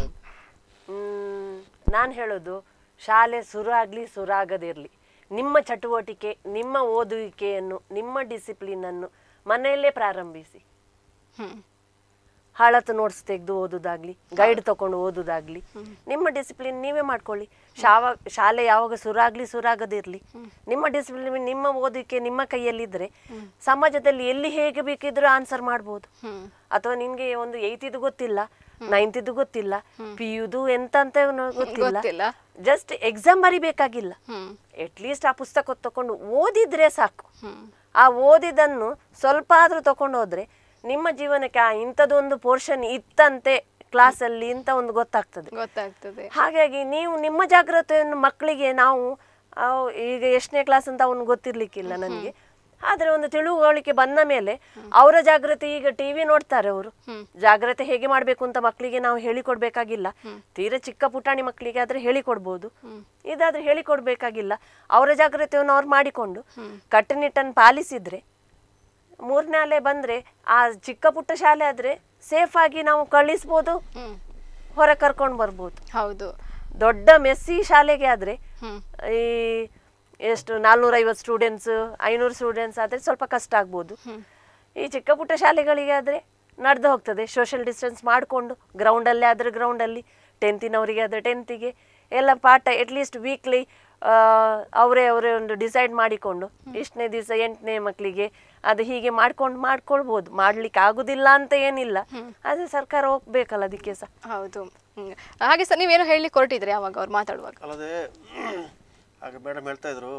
ನಾನು ಹೇಳೋದು ಶಾಲೆ ಶುರು ಆಗಲಿ ಶುರು ಆಗದಿರಲಿ ನಿಮ್ಮ ಚಟುವಟಿಕೆ ನಿಮ್ಮ ಓದುವಿಕೆಯನ್ನು ನಿಮ್ಮ ಡಿಸಿಪ್ಲಿನನ್ನು ಮನೆಯಲ್ಲೇ ಪ್ರಾರಂಭಿಸಿ ಹ್ಮ್ ಹಾಳತ್ತು ನೋಟ್ಸ್ ತೆಗೆದು ಓದೋದಾಗ್ಲಿ ಗೈಡ್ ತಗೊಂಡು ಓದೋದಾಗ್ಲಿ ನಿಮ್ಮ ಡಿಸಿಪ್ಲಿನ್ ನೀವೇ ಮಾಡ್ಕೊಳ್ಳಿ ಶಾವ ಶಾಲೆ ಯಾವಾಗ ಸುರಾಗ್ಲಿ ಸುರಾಗದಿರ್ಲಿ ನಿಮ್ಮ ಡಿಸಿಪ್ಲಿನ್ ನಿಮ್ಮ ಓದಿಕೆ ನಿಮ್ಮ ಕೈಯಲ್ಲಿದ್ರೆ ಸಮಾಜದಲ್ಲಿ ಎಲ್ಲಿ ಹೇಗೆ ಬೇಕಿದ್ರೂ ಆನ್ಸರ್ ಮಾಡ್ಬೋದು ಅಥವಾ ನಿನ್ಗೆ ಒಂದು ಏಯ್ತಿದು ಗೊತ್ತಿಲ್ಲ ನೈನ್ತಿದು ಗೊತ್ತಿಲ್ಲ ಪಿ ಯುದು ಎಂತ ಅಂತ ಗೊತ್ತಿಲ್ಲ ಗೊತ್ತಿಲ್ಲ. ಜಸ್ಟ್ ಎಕ್ಸಾಮ್ ಬರಿಬೇಕಾಗಿಲ್ಲ ಅಟ್ಲೀಸ್ಟ್ ಆ ಪುಸ್ತಕ ತಕೊಂಡು ಓದಿದ್ರೆ ಸಾಕು ಆ ಓದಿದನ್ನು ಸ್ವಲ್ಪ ಆದ್ರೂ ತಕೊಂಡು ಹೋದ್ರೆ ನಿಮ್ಮ ಜೀವನಕ್ಕೆ ಆ ಇಂಥದ್ದೊಂದು ಪೋರ್ಷನ್ ಇತ್ತಂತೆ ಕ್ಲಾಸಲ್ಲಿ ಅಂತ ಒಂದು ಗೊತ್ತಾಗ್ತದೆ ಗೊತ್ತಾಗ್ತದೆ ಹಾಗಾಗಿ ನೀವು ನಿಮ್ಮ ಜಾಗ್ರತೆಯನ್ನು ಮಕ್ಕಳಿಗೆ ನಾವು ಆ, ಈಗ ಎಷ್ಟನೇ ಕ್ಲಾಸ್ ಅಂತ ಅವನು ಗೊತ್ತಿರ್ಲಿಕ್ಕಿಲ್ಲ ನನಗೆ ಆದ್ರೆ ಒಂದು ತಿಳುವಳಿಕೆ ಬಂದ ಮೇಲೆ ಅವರ ಜಾಗ್ರತೆ ಈಗ ಟಿವಿ ನೋಡ್ತಾರೆ ಅವರು ಜಾಗ್ರತೆ ಹೇಗೆ ಮಾಡ್ಬೇಕು ಅಂತ ಮಕ್ಕಳಿಗೆ ನಾವು ಹೇಳಿಕೊಡ್ಬೇಕಾಗಿಲ್ಲ ತೀರಾ ಚಿಕ್ಕ ಪುಟಾಣಿ ಮಕ್ಕಳಿಗೆ ಆದ್ರೆ ಹೇಳಿಕೊಡ್ಬೋದು ಇದಾದ್ರೆ ಹೇಳಿಕೊಡ್ಬೇಕಾಗಿಲ್ಲ ಅವರ ಜಾಗ್ರತೆಯನ್ನು ಅವ್ರು ಮಾಡಿಕೊಂಡು ಕಟ್ಟುನಿಟ್ಟನ್ನು ಪಾಲಿಸಿದ್ರೆ ಮೂರನೇ ಅಲೆ ಬಂದ್ರೆ ಆ ಚಿಕ್ಕ ಪುಟ್ಟ ಶಾಲೆ ಆದ್ರೆ ಸೇಫ್ ಆಗಿ ನಾವು ಕಳಿಸ್ಬೋದು ಹೊರ ಕರ್ಕೊಂಡು ಬರ್ಬೋದು ಹೌದು ದೊಡ್ಡ ಮೆಸ್ಸಿ ಶಾಲೆಗೆ ಆದ್ರೆ ಈ ಎಷ್ಟು ನಾಲ್ನೂರೈವತ್ತು ಸ್ಟೂಡೆಂಟ್ಸ್ ಐನೂರು ಸ್ಟೂಡೆಂಟ್ಸ್ ಆದ್ರೆ ಸ್ವಲ್ಪ ಕಷ್ಟ ಆಗ್ಬೋದು ಈ ಚಿಕ್ಕ ಪುಟ್ಟ ಶಾಲೆಗಳಿಗೆ ಆದ್ರೆ ನಡೆದು ಹೋಗ್ತದೆ ಸೋಷಿಯಲ್ ಡಿಸ್ಟೆನ್ಸ್ ಮಾಡಿಕೊಂಡು ಗ್ರೌಂಡಲ್ಲೇ ಆದ್ರೆ ಗ್ರೌಂಡಲ್ಲಿ ಟೆಂತಿನವರಿಗೆ ಆದ್ರೆ ಟೆಂತಿಗೆ ಎಲ್ಲ ಪಾಠ ಅಟ್ಲೀಸ್ಟ್ ವೀಕ್ಲಿ ಅವರೇ ಅವರೇ ಒಂದು ಡಿಸೈಡ್ ಮಾಡಿಕೊಂಡು ಇಷ್ಟನೇ ದಿವಸ ಎಂಟನೇ ಮಕ್ಕಳಿಗೆ ಅದು ಹೀಗೆ ಮಾಡ್ಕೊಂಡು ಮಾಡ್ಕೊಳ್ಬೋದು ಮಾಡ್ಲಿಕ್ಕೆ ಆಗುದಿಲ್ಲ ಅಂತ ಏನಿಲ್ಲ ಆದ್ರೆ ಸರ್ಕಾರ ಹೋಗ್ಬೇಕಲ್ಲ ಅದಕ್ಕೆ ಸಹ ಹೌದು ಹ್ಮ್. ಹಾಗೆ ಸರ್ ನೀವೇನೋ ಹೇಳಲಿಕ್ಕೆ ಹೊರಟಿದ್ರಿ ಅವಾಗ ಅವ್ರು ಮಾತಾಡುವಾಗ ಅಲ್ಲದೆ ಹಾಗೆ ಮೇಡಮ್ ಹೇಳ್ತಾ ಇದ್ರು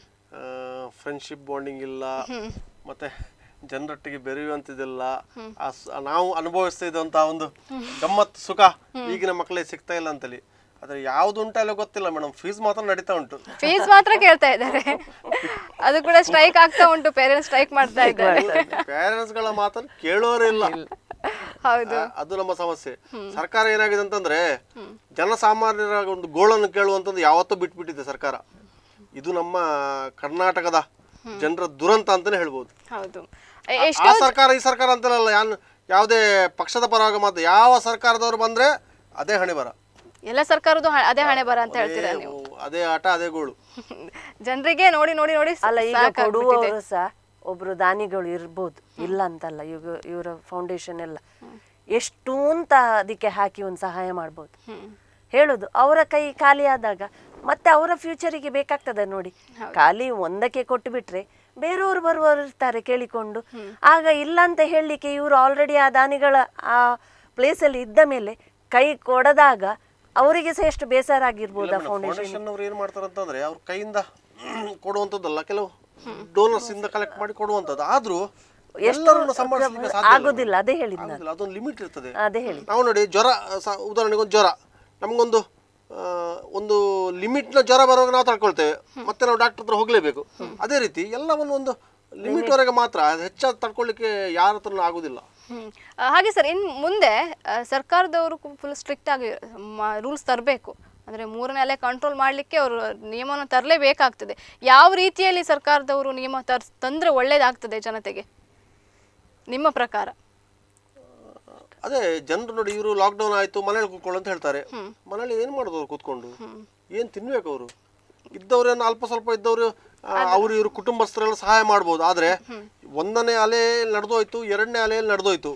ಫ್ರೆಂಡ್ಶಿಪ್ ಬಾಂಡಿಂಗ್ ಇಲ್ಲ ಮತ್ತೆ ಜನರೊಟ್ಟಿಗೆ ಬೆರೆಯುವಂಥದ್ದಿಲ್ಲ ಆ ಸ- ನಾವು ಅನುಭವಿಸ್ತಾ ಇದ್ದಂತಹ ಒಂದು ಗಮ್ಮತ್ ಸುಖ ಈಗಿನ ಮಕ್ಕಳಿಗೆ ಸಿಗ್ತಾ ಇಲ್ಲ ಅಂತೇಳಿ ಆದ್ರೆ ಯಾವ್ದು ಉಂಟಲ್ಲ ಗೊತ್ತಿಲ್ಲ ಮೇಡಮ್ ಫೀಸ್ ಮಾತ್ರ ನಡೀತಾ ಉಂಟು ಫೀಸ್ ಮಾತ್ರ ಕೇಳ್ತಾ ಇದ್ದಾರೆ ಅದು ಕೂಡ ಸ್ಟ್ರೈಕ್ ಆಗ್ತಾ ಉಂಟು ಪೇರೆಂಟ್ಸ್ ಸ್ಟ್ರೈಕ್ ಮಾಡ್ತಾ ಇದ್ದಾರೆ ಪೇರೆಂಟ್ಸ್ ಗಳ ಮಾತನ್ನು ಕೇಳೋರೇ ಇಲ್ಲ ಹೌದು ಆ, ಅದು ನಮ್ಮ ಸಮಸ್ಯೆ ಸರ್ಕಾರ ಏನಾಗಿದೆ ಅಂತಂದ್ರೆ ಜನಸಾಮಾನ್ಯರ ಒಂದು ಗೋಳನ್ನು ಕೇಳುವಂತದ್ದು ಯಾವತ್ತೂ ಬಿಟ್ಬಿಟ್ಟಿದೆ ಸರ್ಕಾರ ಇದು ನಮ್ಮ ಕರ್ನಾಟಕದ ಜನರ ದುರಂತ ಅಂತಾನೆ ಹೇಳ್ಬೋದು ಹೌದು ಆ- ಎ- ಆ ಸರ್ಕಾರ ಈ ಸರ್ಕಾರ ಅಂತಲ್ಲ ಯಾನ್ ಯಾವುದೇ ಪಕ್ಷದ ಪರವಾಗಿ ಮಾತು ಯಾವ ಸರ್ಕಾರದವರು ಬಂದ್ರೆ ಅದೇ ಹಣೆ ಬರ ಎಲ್ಲ ಸರ್ಕಾರದ್ದು ಹ- ಅದೇ ಹಣೆ ಬರ ಅಂತ ಹೇಳ್ತೀರಾ ಅದೇ- ನೀವು ಅದೇ ಆಟ ಅದೇ ಗೋಳು ಜನರಿಗೆ ನೋಡಿ ನೋಡಿ ನೋಡಿ ಅಲ್ಲ ಈಗ ಸಾಕಾಗ್ಬಿಟ್ಟಿದೆ. ಕೊಡುವವರು ಸಹ ಒಬ್ರು ದಾನಿಗಳು ಇರ್ಬೋದು ಇಲ್ಲ ಅಂತಲ್ಲ ಇವಾಗ ಇವರ ಫೌಂಡೇಶನ್ ಎಲ್ಲ ಎಷ್ಟು ಅಂತ ಅದಕ್ಕೆ ಹಾಕಿ ಒಂದು ಸಹಾಯ ಮಾಡ್ಬೋದು ಹೇಳುದು ಅವರ ಕೈ ಖಾಲಿ ಆದಾಗ ಮತ್ತೆ ಅವರ ಫ್ಯೂಚರಿಗೆ ಬೇಕಾಗ್ತದೆ ನೋಡಿ ಖಾಲಿ ಒಂದಕ್ಕೆ ಕೊಟ್ಟು ಬಿಟ್ರೆ ಬೇರೆಯವರು ಬರುವವರು ಇರ್ತಾರೆ ಕೇಳಿಕೊಂಡು ಆಗ ಇಲ್ಲ ಅಂತ ಹೇಳಲಿಕ್ಕೆ ಇವರು ಆಲ್ರೆಡಿ ಆ ದಾನಿಗಳ ಆ ಪ್ಲೇಸಲ್ಲಿ ಇದ್ದ ಮೇಲೆ ಕೈ ಕೊಡದಾಗ ಅವರಿಗೆ ಸಹ ಎಷ್ಟು ಬೇಸರ ಆಗಿರ್ಬೋದು ಆ ಫೌಂಡೇಶನ್ ಫೌಂಡೇಶನ್ ಅವ್ರು ಏನ್ ಮಾಡ್ತಾರೆ ಅಂತಂದ್ರೆ ಅವ್ರ ಕೈಯಿಂದ ಕೊಡುವಂತದ್ದಲ್ಲ ಕೆಲವು ಡೋನರ್ಸ್ ಇಂದ ಕಲೆಕ್ಟ್ ಮಾಡಿ ಕೊಡುವಂತದ್ದು ಆದ್ರೂ ಎಲ್ಲರನ್ನು ಸಂಭಾಳಿಸ್ಲಿಕ್ಕೆ ಸಾಧ್ಯ ಇಲ್ಲ. ಆಗುದಿಲ್ಲ ಅದೇ ಹೇಳಿದ್ ನಾನು ಆಗುದಿಲ್ಲ, ಅದೊಂದು ಲಿಮಿಟ್ ಇರ್ತದೆ ಅದೇ ಹೇಳಿ ನಾವು ನೋಡಿ ಜ್ವರ ಸ- ಉದಾಹರಣೆಗೆ ಒಂದು ಜ್ವರ ನಮಗೊಂದು ಆ, ಒಂದು ಲಿಮಿಟ್ನ ಜ್ವರ ಬರುವಾಗ ನಾವು ತಡ್ಕೊಳ್ತೇವೆ ಮತ್ತೆ ನಾವು ಡಾಕ್ಟರ್ ಹತ್ರ ಹೋಗಲೇಬೇಕು ಅದೇ ರೀತಿ ಎಲ್ಲವನ್ನು ಒಂದು ಲಿಮಿಟ್ ವರೆಗೆ ಮಾತ್ರ ಅದು ಹೆಚ್ಚಾಗಿ ತಡ್ಕೊಳ್ಳಿಕ್ಕೆ ಯಾರ ಹತ್ರನೂ ಆಗುದಿಲ್ಲ ಹ್ಮ್. ಆ, ಹಾಗೆ ಸರ್ ಇನ್ ಮುಂದೆ ಆ, ಸರ್ಕಾರದವರು ಫುಲ್ ಸ್ಟ್ರಿಕ್ಟ್ ಆಗಿ ರೂಲ್ಸ್ ತರಬೇಕು ಅಂದ್ರೆ ಮೂರನೇ ಅಲೆ ಕಂಟ್ರೋಲ್ ಮಾಡ್ಲಿಕ್ಕೆ ಅವರು ನಿಯಮವನ್ನು ತರಲೇಬೇಕಾಗ್ತದೆ ಯಾವ ರೀತಿಯಲ್ಲಿ ಸರ್ಕಾರದವರು ನಿಯಮ ತರ್ ತಂದ್ರೆ ಒಳ್ಳೇದಾಗ್ತದೆ ಜನತೆಗೆ ನಿಮ್ಮ ಪ್ರಕಾರ ಅದೇ ಜನರು ನೋಡಿ ಇವರು ಲಾಕ್ಡೌನ್ ಆಯ್ತು ಮನೇಲಿ ಕೂತ್ಕೊಳ್ಳು ಅಂತ ಹೇಳ್ತಾರೆ ಮನೇಲಿ ಏನ್ ಮಾಡೋದು ಅವ್ರು ಕೂತ್ಕೊಂಡು ಏನ್ ತಿನ್ಬೇಕು ಅವರು ಇದ್ದವ್ರೇನು ಅಲ್ಪ ಸ್ವಲ್ಪ ಇದ್ದವರು ಅವ್ರು ಇವ್ರ ಕುಟುಂಬಸ್ಥರೆಲ್ಲ ಸಹಾಯ ಮಾಡ್ಬೋದು ಆದ್ರೆ ಒಂದನೇ ಅಲೆ ನಡೆದೋಯ್ತು ಎರಡನೇ ಅಲೆಯಲ್ಲಿ ನಡೆದೋಯ್ತು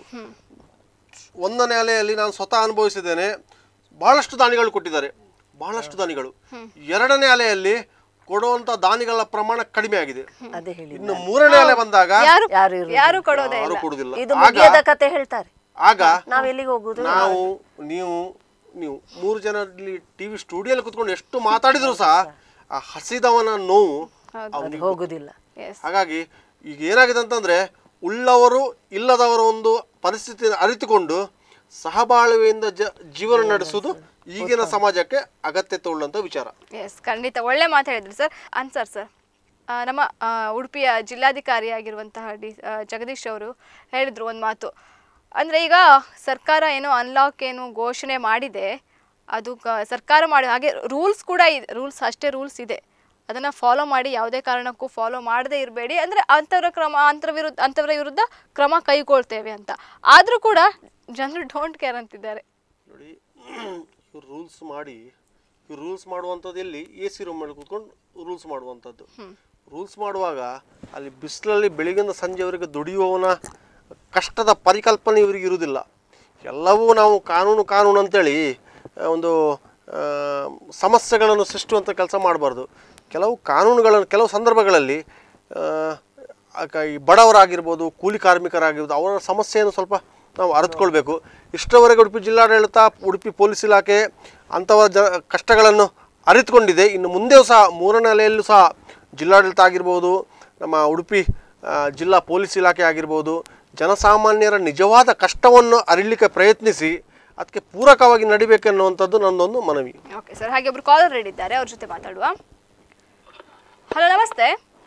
ಒಂದನೇ ಅಲೆಯಲ್ಲಿ ನಾನು ಸ್ವತಃ ಅನುಭವಿಸಿದ್ದೇನೆ ಬಹಳಷ್ಟು ದಾನಿಗಳು ಕೊಟ್ಟಿದ್ದಾರೆ ಬಹಳಷ್ಟು ದಾನಿಗಳು ಎರಡನೇ ಅಲೆಯಲ್ಲಿ ಕೊಡುವಂತ ದಾನಿಗಳ ಪ್ರಮಾಣ ಕಡಿಮೆ ಆಗಿದೆ ಅದೇ ಹೇಳಿ ಇನ್ನು ಮೂರನೇ ಅಲೆ ಬಂದಾಗ ಯಾರು ಯಾರು ಇರುವುದಿಲ್ಲ. ಯಾರು ಕೊಡೋದೇ ಯಾರು ಇಲ್ಲ ಕೊಡುದಿಲ್ಲ ಇದು ಆಗ ಮುಗಿಯದ ಕತೆ ಹೇಳ್ತಾರೆ ಆಗ ನಾವ್ ಎಲ್ಲಿಗೆ ಹೋಗುದು ನಾವು ನೀವು ನೀವು ಮೂರು ಜನ ಇಲ್ಲಿ ಟಿವಿ ಸ್ಟುಡಿಯೋಲಿ ಕುತ್ಕೊಂಡು ಎಷ್ಟು ಮಾತಾಡಿದ್ರು ಸಹ ಆ ಹಸಿದವನ ನೋವು ಅದು ಹೋಗುದಿಲ್ಲ ಎಸ್ ಹಾಗಾಗಿ ಈಗ ಏನಾಗಿದೆ ಅಂತಂದ್ರೆ ಉಳ್ಳವರು ಇಲ್ಲದವರ ಒಂದು ಪರಿಸ್ಥಿತಿಯನ್ನು ಅರಿತುಕೊಂಡು ಸಹಬಾಳ್ವೆಯಿಂದ ಜ ಜೀವನ ನಡೆಸುವುದು ಈಗಿನ ಸಮಾಜಕ್ಕೆ ಅಗತ್ಯತೆ ಉಳ್ಳಂತ ವಿಚಾರ ಎಸ್ ಖಂಡಿತ ಒಳ್ಳೆ ಮಾತು ಹೇಳಿದ್ರಿ ಸರ್ ಅನ್ಸರ್ ಸರ್ ಆ, ನಮ್ಮ ಆ, ಉಡುಪಿಯ ಜಿಲ್ಲಾಧಿಕಾರಿ ಆಗಿರುವಂತಹ ಡಿ ಆ, ಜಗದೀಶ್ ಅವರು ಹೇಳಿದ್ರು ಒಂದು ಮಾತು ಅಂದರೆ ಈಗ ಸರ್ಕಾರ ಏನೋ ಅನ್ಲಾಕ್ ಏನು ಘೋಷಣೆ ಮಾಡಿದೆ ಅದು ಕ- ಸರ್ಕಾರ ಮಾಡಿ ಹಾಗೆ ರೂಲ್ಸ್ ಕೂಡ ಇದೆ ರೂಲ್ಸ್ ಅಷ್ಟೇ ರೂಲ್ಸ್ ಇದೆ ಅದನ್ನು ಫಾಲೋ ಮಾಡಿ ಯಾವುದೇ ಕಾರಣಕ್ಕೂ ಫಾಲೋ ಮಾಡದೇ ಇರಬೇಡಿ ಅಂದರೆ ಅಂಥವ್ರ ಕ್ರಮ ಅಂಥವ್ರ ವಿರುದ್ಧ ಅಂಥವ್ರ ವಿರುದ್ಧ ಕ್ರಮ ಕೈಗೊಳ್ತೇವೆ ಅಂತ ಆದರೂ ಕೂಡ ಜನರು ಡೋಂಟ್ ಕೇರ್ ಅಂತಿದ್ದಾರೆ ನೋಡಿ ಇವ್ರು ರೂಲ್ಸ್ ಮಾಡಿ ಇವ್ರು ರೂಲ್ಸ್ ಮಾಡುವಂಥದ್ದು ಎಲ್ಲಿ ಎ ಸಿ ರೂಮಲ್ಲಿ ಕೂತ್ಕೊಂಡು ರೂಲ್ಸ್ ಮಾಡುವಂಥದ್ದು ರೂಲ್ಸ್ ಮಾಡುವಾಗ ಅಲ್ಲಿ ಬಿಸಿಲಲ್ಲಿ ಬೆಳಿಗ್ಗಿಂದ ಸಂಜೆವರೆಗೆ ದುಡಿಯುವವನ ಕಷ್ಟದ ಪರಿಕಲ್ಪನೆ ಇವರಿಗೆ ಇರುವುದಿಲ್ಲ ಎಲ್ಲವೂ ನಾವು ಕಾನೂನು ಕಾನೂನು ಅಂತೇಳಿ ಆ, ಒಂದು ಆ, ಸಮಸ್ಯೆಗಳನ್ನು ಸೃಷ್ಟಿಸುವಂಥ ಕೆಲಸ ಮಾಡಬಾರ್ದು ಕೆಲವು ಕಾನೂನುಗಳನ್ನು ಕೆಲವು ಸಂದರ್ಭಗಳಲ್ಲಿ ಆ, ಆಕ- ಈ ಬಡವರಾಗಿರ್ಬೋದು ಕೂಲಿ ಕಾರ್ಮಿಕರಾಗಿರ್ಬೋದು ಅವರ ಸಮಸ್ಯೆಯನ್ನು ಸ್ವಲ್ಪ ನಾವು ಅರಿತುಕೊಳ್ಬೇಕು ಇಷ್ಟರವರೆಗೆ ಉಡುಪಿ ಜಿಲ್ಲಾಡಳಿತ ಉಡುಪಿ ಪೊಲೀಸ್ ಇಲಾಖೆ ಅಂಥವರ ಜ ಕಷ್ಟಗಳನ್ನು ಅರಿತುಕೊಂಡಿದೆ ಇನ್ನು ಮುಂದೆಯೂ ಸಹ ಮೂರನೇ ಅಲೆಯಲ್ಲೂ ಸಹ ಜಿಲ್ಲಾಡಳಿತ ಆಗಿರ್ಬೋದು ನಮ್ಮ ಉಡುಪಿ ಆ, ಜಿಲ್ಲಾ ಪೊಲೀಸ್ ಇಲಾಖೆ ಆಗಿರ್ಬೋದು ಜನಸಾಮಾನ್ಯರ ನಿಜವಾದ ಕಷ್ಟವನ್ನು ಅರಿಲಿಕ್ಕೆ ಪ್ರಯತ್ನಿಸಿ ಅದಕ್ಕೆ ಪೂರಕವಾಗಿ ನಡಿಬೇಕೆನ್ನುವಂಥದ್ದು ನನ್ನೊಂದು ಮನವಿ ಓಕೆ ಸರ್ ಹಾಗೆ ಒಬ್ರು ಕಾಲರ್ ರೆಡಿ ಇದ್ದಾರೆ ಅವ್ರ ಜೊತೆ ಮಾತಾಡುವ ಹಲೋ ನಮಸ್ತೆ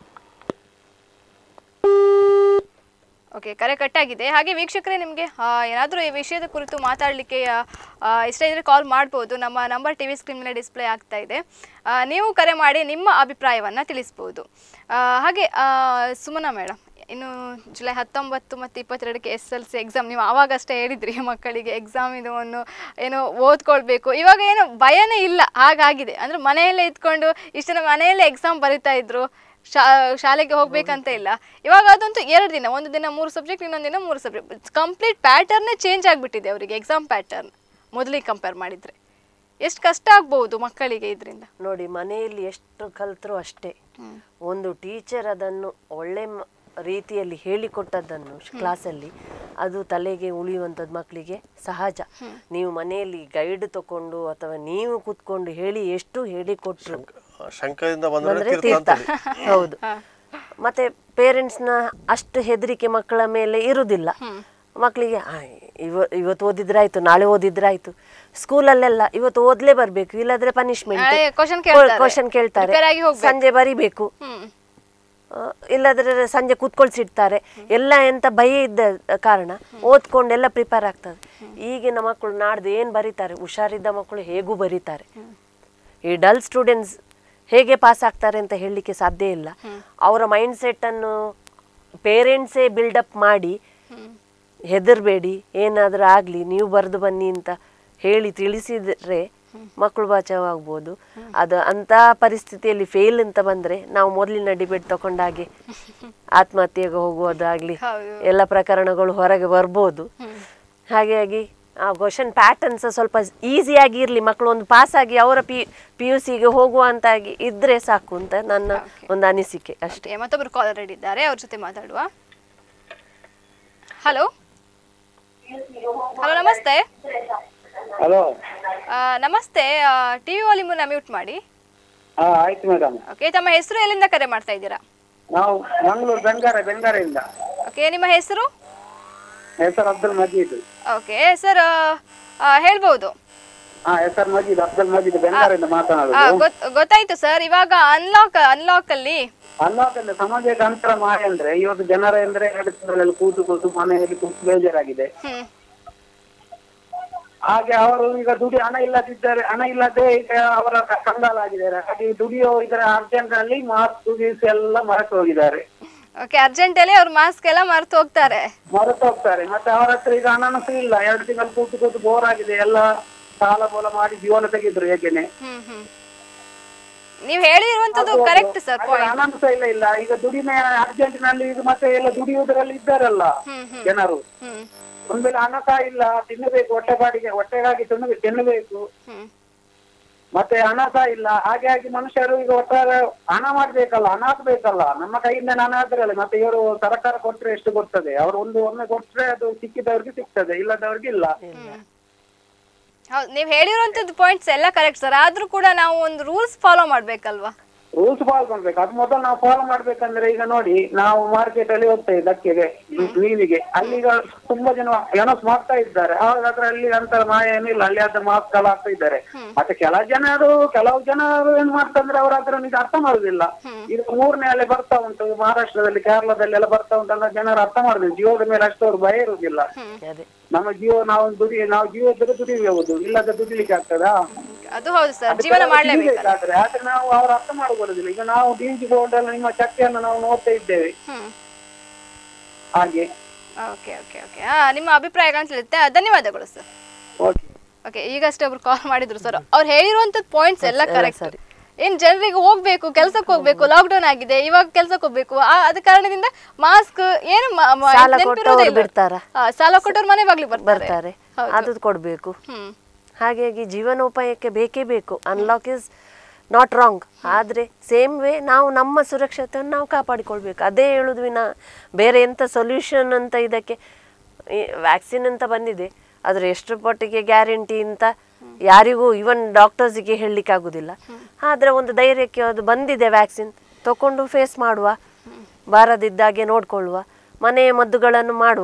ಓಕೆ ಕರೆ ಕಟ್ಟಾಗಿದೆ ಹಾಗೆ ವೀಕ್ಷಕರೇ ನಿಮಗೆ ಏನಾದರೂ ಈ ವಿಷಯದ ಕುರಿತು ಮಾತಾಡಲಿಕ್ಕೆ ಇಷ್ಟ ಇದ್ದರೆ ಕಾಲ್ ಮಾಡ್ಬೋದು ನಮ್ಮ ನಂಬರ್ ಟಿ ವಿ ಸ್ಕ್ರೀನ್ ಮೇಲೆ ಡಿಸ್ಪ್ಲೇ ಆಗ್ತಾ ಇದೆ ಆ, ನೀವು ಕರೆ ಮಾಡಿ ನಿಮ್ಮ ಅಭಿಪ್ರಾಯವನ್ನು ತಿಳಿಸ್ಬೋದು ಆ, ಹಾಗೆ ಆ, ಸುಮನಾ ಮೇಡಮ್ ಇನ್ನು ಜುಲೈ ಹತ್ತೊಂಬತ್ತು ಮತ್ತು ಇಪ್ಪತ್ತೆರಡಕ್ಕೆ ಎಸ್ ಎಲ್ ಸಿ ಎಕ್ಸಾಮ್ ನೀವು ಆವಾಗಷ್ಟೇ ಹೇಳಿದ್ರಿ ಮಕ್ಕಳಿಗೆ ಎಕ್ಸಾಮ್ ಇದು ಒಂದು ಏನು ಓದ್ಕೊಳ್ಬೇಕು ಇವಾಗ ಏನು ಭಯನೇ ಇಲ್ಲ ಹಾಗಾಗಿದೆ ಅಂದರೆ ಮನೆಯಲ್ಲೇ ಇದ್ಕೊಂಡು ಇಷ್ಟು ಜನ ಮನೆಯಲ್ಲೇ ಎಕ್ಸಾಮ್ ಬರಿತಾ ಇದ್ರು ಶಾ ಶಾಲೆಗೆ ಹೋಗ್ಬೇಕಂತ ಇಲ್ಲ ಇವಾಗ ಅದಂತೂ ಎರಡು ದಿನ ಒಂದು ದಿನ ಮೂರು ಸಬ್ಜೆಕ್ಟ್ ಇನ್ನೊಂದು ದಿನ ಮೂರು ಸಬ್ಜೆಕ್ಟ್ ಕಂಪ್ಲೀಟ್ ಪ್ಯಾಟರ್ನೇ ಚೇಂಜ್ ಆಗಿಬಿಟ್ಟಿದೆ ಅವರಿಗೆ ಎಕ್ಸಾಮ್ ಪ್ಯಾಟರ್ನ್ ಮೊದಲಿಗೆ ಕಂಪೇರ್ ಮಾಡಿದರೆ ಎಷ್ಟು ಕಷ್ಟ ಆಗ್ಬೋದು ಮಕ್ಕಳಿಗೆ ಇದರಿಂದ ನೋಡಿ ಮನೆಯಲ್ಲಿ ಎಷ್ಟು ಕಲ್ತರೂ ಅಷ್ಟೇ ಒಂದು ಟೀಚರ್ ಅದನ್ನು ಒಳ್ಳೆ ಮ- ರೀತಿಯಲ್ಲಿ ಹೇಳಿಕೊಟ್ಟದ್ದನ್ನು ಕ್ಲಾಸಲ್ಲಿ ಅದು ತಲೆಗೆ ಉಳಿಯುವಂಥದ್ದು ಮಕ್ಕಳಿಗೆ ಸಹಜ ನೀವು ಮನೆಯಲ್ಲಿ ಗೈಡ್ ತಕೊಂಡು ಅಥವಾ ನೀವು ಕೂತ್ಕೊಂಡು ಹೇಳಿ ಎಷ್ಟು ಹೇಳಿಕೊಟ್ರು ಶಂಕದಿಂದ ಬಂದರೆ ಬಂದ್ರೆ ತೀರ್ಥ ತೀರ್ಥ ಅಂತೇಳಿ ಹೌದು ಮತ್ತೆ ಪೇರೆಂಟ್ಸ್ನ ಅಷ್ಟು ಹೆದರಿಕೆ ಮಕ್ಕಳ ಮೇಲೆ ಇರುವುದಿಲ್ಲ ಮಕ್ಕಳಿಗೆ ಆ, ಇವ ಇವತ್ತು ಓದಿದ್ರಾಯ್ತು ನಾಳೆ ಓದಿದ್ರಾಯ್ತು ಸ್ಕೂಲಲ್ಲೆಲ್ಲ ಇವತ್ತು ಓದ್ಲೇ ಬರ್ಬೇಕು ಇಲ್ಲದ್ರೆ ಪನಿಷ್ಮೆಂಟ್ ನಾಳೆ question ಕೇಳ್ತಾರೆ. ಕ್ವಶನ್ ಕೇಳ್ತಾರೆ Prepare ಆಗಿ ಹೋಗ್ಬೇಕು. ಸಂಜೆ ಬರಿಬೇಕು ಹ್ಮ್ ಆ, ಇಲ್ಲದ್ರೆ ಸಂಜೆ ಕೂತ್ಕೊಳ್ಸಿಡ್ತಾರೆ ಎಲ್ಲ ಎಂತ ಭಯ ಇದ್ದ ಕಾರಣ ಓದ್ಕೊಂಡೆಲ್ಲ ಪ್ರಿಪೇರ್ ಆಗ್ತದೆ ಈಗಿನ ಮಕ್ಕಳು ನಾಡ್ದು ಏನು ಬರೀತಾರೆ ಹುಷಾರಿದ್ದ ಮಕ್ಕಳು ಹೇಗೂ ಬರೀತಾರೆ ಈ ಡಲ್ ಸ್ಟೂಡೆಂಟ್ಸ್ ಹೇಗೆ ಪಾಸ್ ಆಗ್ತಾರೆ ಅಂತ ಹೇಳಲಿಕ್ಕೆ ಸಾಧ್ಯ ಇಲ್ಲ ಅವರ ಮೈಂಡ್ ಸೆಟ್ಟನ್ನು ಪೇರೆಂಟ್ಸೇ ಬಿಲ್ಡಪ್ ಮಾಡಿ ಹೆದರ್ಬೇಡಿ ಏನಾದರೂ ಆಗಲಿ ನೀವು ಬರೆದು ಬನ್ನಿ ಅಂತ ಹೇಳಿ ತಿಳಿಸಿದ್ರೆ ಮಕ್ಕಳು ಬಚಾವಾಗ್ಬೋದು ಅದು ಅಂಥ ಪರಿಸ್ಥಿತಿಯಲ್ಲಿ ಫೇಲ್ ಅಂತ ಬಂದರೆ ನಾವು ಮೊದಲಿನ ಡಿಬೇಟ್ ತಗೊಂಡಾಗೆ ಆತ್ಮಹತ್ಯೆಗೆ ಹೋಗುವುದಾಗಲಿ ಹೌದು. ಎಲ್ಲ ಪ್ರಕರಣಗಳು ಹೊರಗೆ ಬರ್ಬೋದು ಹಾಗಾಗಿ ಆ ಕ್ವಶನ್ ಪ್ಯಾಟರ್ನ್ಸ್ ಸ್ವಲ್ಪ ಈಸಿಯಾಗಿ ಇರಲಿ ಮಕ್ಕಳು ಒಂದು ಪಾಸ್ ಆಗಿ ಅವರ ಪಿ ಪಿ ಯು ಸಿಗೆ ಹೋಗುವಂತಾಗಿ ಇದ್ರೆ ಸಾಕು ಅಂತ ನನ್ನ ಒಂದು ಅನಿಸಿಕೆ ಅಷ್ಟೇ ಅಷ್ಟೇ ಮತ್ತೊಬ್ರು ಕಾಲರ್ ರೆಡಿ ಇದ್ದಾರೆ ಅವ್ರ ಜೊತೆ ಮಾತಾಡುವ ಹಲೋ ಹಲೋ ನಮಸ್ತೆ ಹಲೋ ಆ, ನಮಸ್ತೆ ಟಿ ವಿ ವಾಲ್ಯೂಮನ್ನ ಮ್ಯೂಟ್ ಮಾಡಿ ಹಾ ಆಯ್ತು ಮೇಡಮ್ ಓಕೆ ತಮ್ಮ ಹೆಸರು ಎಲ್ಲಿಂದ ಕರೆ ಮಾಡ್ತಾ ಇದ್ದೀರಾ ನಾವು ಮಂಗಳೂರು ಬೆಂಗಾರ ಬೆಂಗಾರೆಯಿಂದ ಓಕೆ ನಿಮ್ಮ ಹೆಸರು ಹೆಸರು ಅಬ್ದುಲ್ ಮಜೀದ್ ಓಕೆ ಸರ್ ಹೇಳ್ಬೋದು ಹಾ ಹೆಸರು ಮಜೀದ್ ಅಬ್ದುಲ್ ಮಜೀದ್ ಬೆಂಗಾರಿಂದ ಆ, ಮಾತನಾಡುದು ಗೊತ್- ಗೊತ್ತಾಯ್ತು ಸರ್ ಇವಾಗ ಅನ್ಲಾಕ್ ಅನ್ಲಾಕ್ ಅಲ್ಲಿ ಅಲ್ಲಾಕಲ್ಲಿ ಸಮಾಜಕ್ಕೆ ಅಂತರ ಮಾಯ ಅಂದ್ರೆ ಇವತ್ತು ಜನರ ಅಂದ್ರೆ ಎರಡು ತಿಂಗಳಲ್ಲಿ ಕೂತು ಕೂತು ಮನೆಯಲ್ಲಿ ಕೂತು ಬೇಜಾರಾಗಿದೆ ಹ್ಮ್ ಹಾಗೆ ಅವರು ಈಗ ದುಡಿ ಹಣ ಇಲ್ಲದಿದ್ದರೆ ಹಣ ಇಲ್ಲದೆ ಈಗ ಅವರ ಕ- ಕಂಗಾಲಾಗಿದ್ದಾರೆ ಹಾಗೆ ಈ ದುಡಿಯೋ ಇದರ ಅರ್ಜೆಂಟ್ ನಲ್ಲಿ ಮಾಸ್ಕ್ ದುಡಿಸಿ ಎಲ್ಲ ಮರೆತು ಹೋಗಿದ್ದಾರೆ ಓಕೆ ಅರ್ಜೆಂಟಲ್ಲಿ ಅವ್ರು ಮಾಸ್ಕ್ ಎಲ್ಲ ಮರ್ತು ಹೋಗ್ತಾರೆ ಮರೆತು ಹೋಗ್ತಾರೆ ಮತ್ತೆ ಅವರ ಹತ್ರ ಈಗ ಹಣನೂ ಸಹ ಇಲ್ಲ ಎರಡು ತಿಂಗಳು ಕೂತು ಕೂತು ಬೋರ್ ಆಗಿದೆ ಎಲ್ಲ ಸಾಲ ಬೋಲ ಮಾಡಿ ಜೀವನ ತೆಗಿದ್ರು ಹೇಗೇನೆ ಹ್ಮ್ ಹ್ಮ್ ನೀವ್ ಹೇಳಿರುವಂತದ್ದು ಕರೆಕ್ಟ್ ಸರ್ ಹಾಗೆ ಹಣನೂ ಸಹ ಇಲ್ಲ ಇಲ್ಲ ಈಗ ದುಡಿಮೆ ಅರ್ಜೆಂಟ್ ನಲ್ಲಿ ಈಗ ಮತ್ತೆ ಎಲ್ಲ ದುಡಿಯುವುದರಲ್ಲಿ ಇದ್ದಾರಲ್ಲ ಹ್ಮ್ ಹ್ಮ್ ಜನರು ಹ್ಮ್ ಒಂದ್ ವೇಳೆ ಹಣ ಸಹ ಇಲ್ಲ ತಿನ್ನಬೇಕು ಹೊಟ್ಟೆಪಾಡಿಗೆ ಹೊಟ್ಟೆಗಾಗಿ ತಿನ್ನ ತಿನ್ನಬೇಕು ಹ್ಮ್ ಮತ್ತೆ ಹಣ ಸಹ ಇಲ್ಲ ಹಾಗೆ ಆಗಿ ಮನುಷ್ಯರು ಈಗ ಒಟ್ಟಾರೆ ಹಣ ಮಾಡ್ಬೇಕಲ್ಲ ಹಣ ಹಾಕ್ಬೇಕಲ್ಲ ನಮ್ಮ ಕೈಯಿಂದ ಹಣ ಹಾಕಿರಲ್ಲ ಮತ್ತೆ ಇವರು ಸರ್ಕಾರ ಕೊಟ್ರೆ ಎಷ್ಟು ಕೊಡ್ತದೆ ಅವರು ಒಂದು ಒಮ್ಮೆ ಕೊಟ್ರೆ ಅದು ಸಿಕ್ಕಿದವ್ರಿಗೆ ಸಿಗ್ತದೆ ಇಲ್ಲದವ್ರಿಗೆ ಇಲ್ಲ ಹೌದು ನೀವು ಹೇಳಿರುವಂತದ್ದು ಪಾಯಿಂಟ್ಸ್ ಎಲ್ಲ ಕರೆಕ್ಟ್ ಸರ್ ಆದ್ರೂ ಕೂಡ ನಾವು ಒಂದು ರೂಲ್ಸ್ ಫಾಲೋ ಮಾಡ್ಬೇಕಲ್ವಾ ರೂಲ್ಸ್ ಫಾಲೋ ಮಾಡ್ಬೇಕು ಅದು ಮೊದಲು ನಾವು ಫಾಲೋ ಮಾಡ್ಬೇಕಂದ್ರೆ ಈಗ ನೋಡಿ ನಾವು ಮಾರ್ಕೆಟ್ ಅಲ್ಲಿ ಹೋಗ್ತೇವೆ ದಕ್ಕೆಗೆ ಮೀನಿಗೆ ಅಲ್ಲಿ ಈಗ ತುಂಬಾ ಜನ ಎನಸ್ ಮಾಡ್ತಾ ಇದ್ದಾರೆ ಆವಾಗ ಅದ್ರಲ್ಲಿ ಅಂತ ಮಾಯ ಏನಿಲ್ಲ ಅಲ್ಲಿ ಅದ್ರ ಮಾಸ್ಕ್ ಎಲ್ಲ ಹಾಕ್ತಾ ಇದ್ದಾರೆ ಮತ್ತೆ ಕೆಲವು ಜನರು ಕೆಲವು ಜನರು ಏನ್ ಮಾಡ್ತಂದ್ರೆ ಅವ್ರ ಹತ್ರ ಇದು ಅರ್ಥ ಮಾಡುದಿಲ್ಲ ಇದು ಮೂರನೇ ಅಲೆ ಬರ್ತಾ ಉಂಟು ಮಹಾರಾಷ್ಟ್ರದಲ್ಲಿ ಕೇರಳದಲ್ಲಿ ಎಲ್ಲ ಬರ್ತಾ ಉಂಟಲ್ಲ ಜನರು ಅರ್ಥ ಮಾಡುದಿಲ್ಲ ಜೀವದ ಮೇಲೆ ಅಷ್ಟು ಅವ್ರು ಭಯ ಇರುವುದಿಲ್ಲ ಅದೇ ನಮ್ಮ ಜೀವ ನಾವು ದುಡಿ ನಾವು ಜೀವ ಇದ್ದರೆ ದುಡಿಬಹುದು ಇಲ್ಲದ ದುಡಿಲಿಕ್ಕೆ ಆಗ್ತದಾ ಅದು ಹೌದು ಸರ್ ಜೀವನ ಮಾಡ್ಲೇಬೇಕಲ್ಲ ಬೇಕಾದ್ರೆ ಆದ್ರೆ ನಾವು ಅವ್ರು ಅರ್ಥ ಮಾಡಿಕೊಳ್ಳುದಿಲ್ಲ ಈಗ ನಾವು ಡಿಜಿ ಬೋರ್ಡ್ ಎಲ್ಲ ನಿಮ್ಮ ಚರ್ಚೆಯನ್ನು ನಾವು ನೋಡ್ತಾ ಇದ್ದೇವೆ ಹ್ಮ್ ಹಾಗೆ ಓಕೆ ಓಕೆ ಓಕೆ ಹಾ ನಿಮ್ಮ ಅಭಿಪ್ರಾಯಗಳನ್ನು ತಿಳಿಯುತ್ತೆ ಧನ್ಯವಾದಗಳು ಸರ್ ಓಕೆ ಓಕೆ ಈಗಷ್ಟೇ ಒಬ್ರು ಕಾಲ್ ಮಾಡಿದ್ರು ಸರ್ ಅವ್ರು ಹೇಳಿರುವಂತದ್ದು ಪಾಯಿಂಟ್ಸ್ ಎಲ್ಲ ಕರೆಕ್ಟ್ ಸರಿ. ಏನ್ ಜನರಿಗೆ ಹೋಗ್ಬೇಕು ಕೆಲ್ಸಕ್ಕೆ ಹೋಗ್ಬೇಕು ಲಾಕ್ಡೌನ್ ಆಗಿದೆ ಇವಾಗ ಕೆಲ್ಸಕ್ಕೆ ಹೋಗ್ಬೇಕು ಆ ಅದ ಕಾರಣದಿಂದ ಮಾಸ್ಕ್ ಏನು ಮ- ಮ- ಸಾಲ ನೆನ್ಪಿರೋದೇ ಕೊಟ್ಟವ್ರು ಇಲ್ಲ. ಬಿಡ್ತಾರಾ? ಆ, ಸಾಲ ಕೊಟ್ಟವ್ರು ಮನೆ ಬಾಗ್ಲಿಗೆ ಬರ್ತಾರೆ ಬರ್ತಾರೆ ಅದು ಕೊಡಬೇಕು ಹ್ಮ್ ಹಾಗಾಗಿ ಜೀವನೋಪಾಯಕ್ಕೆ ಬೇಕೇ ಬೇಕು ಅನ್ಲಾಕ್ ಇಸ್ ನಾಟ್ ರಾಂಗ್ ಆದರೆ ಸೇಮ್ ವೇ ನಾವು ನಮ್ಮ ಸುರಕ್ಷತೆಯನ್ನು ನಾವು ಕಾಪಾಡಿಕೊಳ್ಬೇಕು ಅದೇ ಹೇಳುದು ವಿನ ಬೇರೆ ಎಂಥ ಸೊಲ್ಯೂಷನ್ ಅಂತ ಇದಕ್ಕೆ ವ್ಯಾಕ್ಸಿನ್ ಅಂತ ಬಂದಿದೆ ಆದರೆ ಎಷ್ಟು ಪಟ್ಟಿಗೆ ಗ್ಯಾರಂಟಿ ಅಂತ ಯಾರಿಗೂ ಇವನ್ ಡಾಕ್ಟರ್ಸಿಗೆ ಹೇಳಲಿಕ್ಕಾಗೋದಿಲ್ಲ ಆದರೆ ಒಂದು ಧೈರ್ಯಕ್ಕೆ ಅದು ಬಂದಿದೆ ವ್ಯಾಕ್ಸಿನ್ ತಗೊಂಡು ಫೇಸ್ ಮಾಡುವ ಬಾರದಿದ್ದಾಗೆ ನೋಡ್ಕೊಳ್ಳುವ ಮನೆಯ ಮದ್ದುಗಳನ್ನು ಮಾಡುವ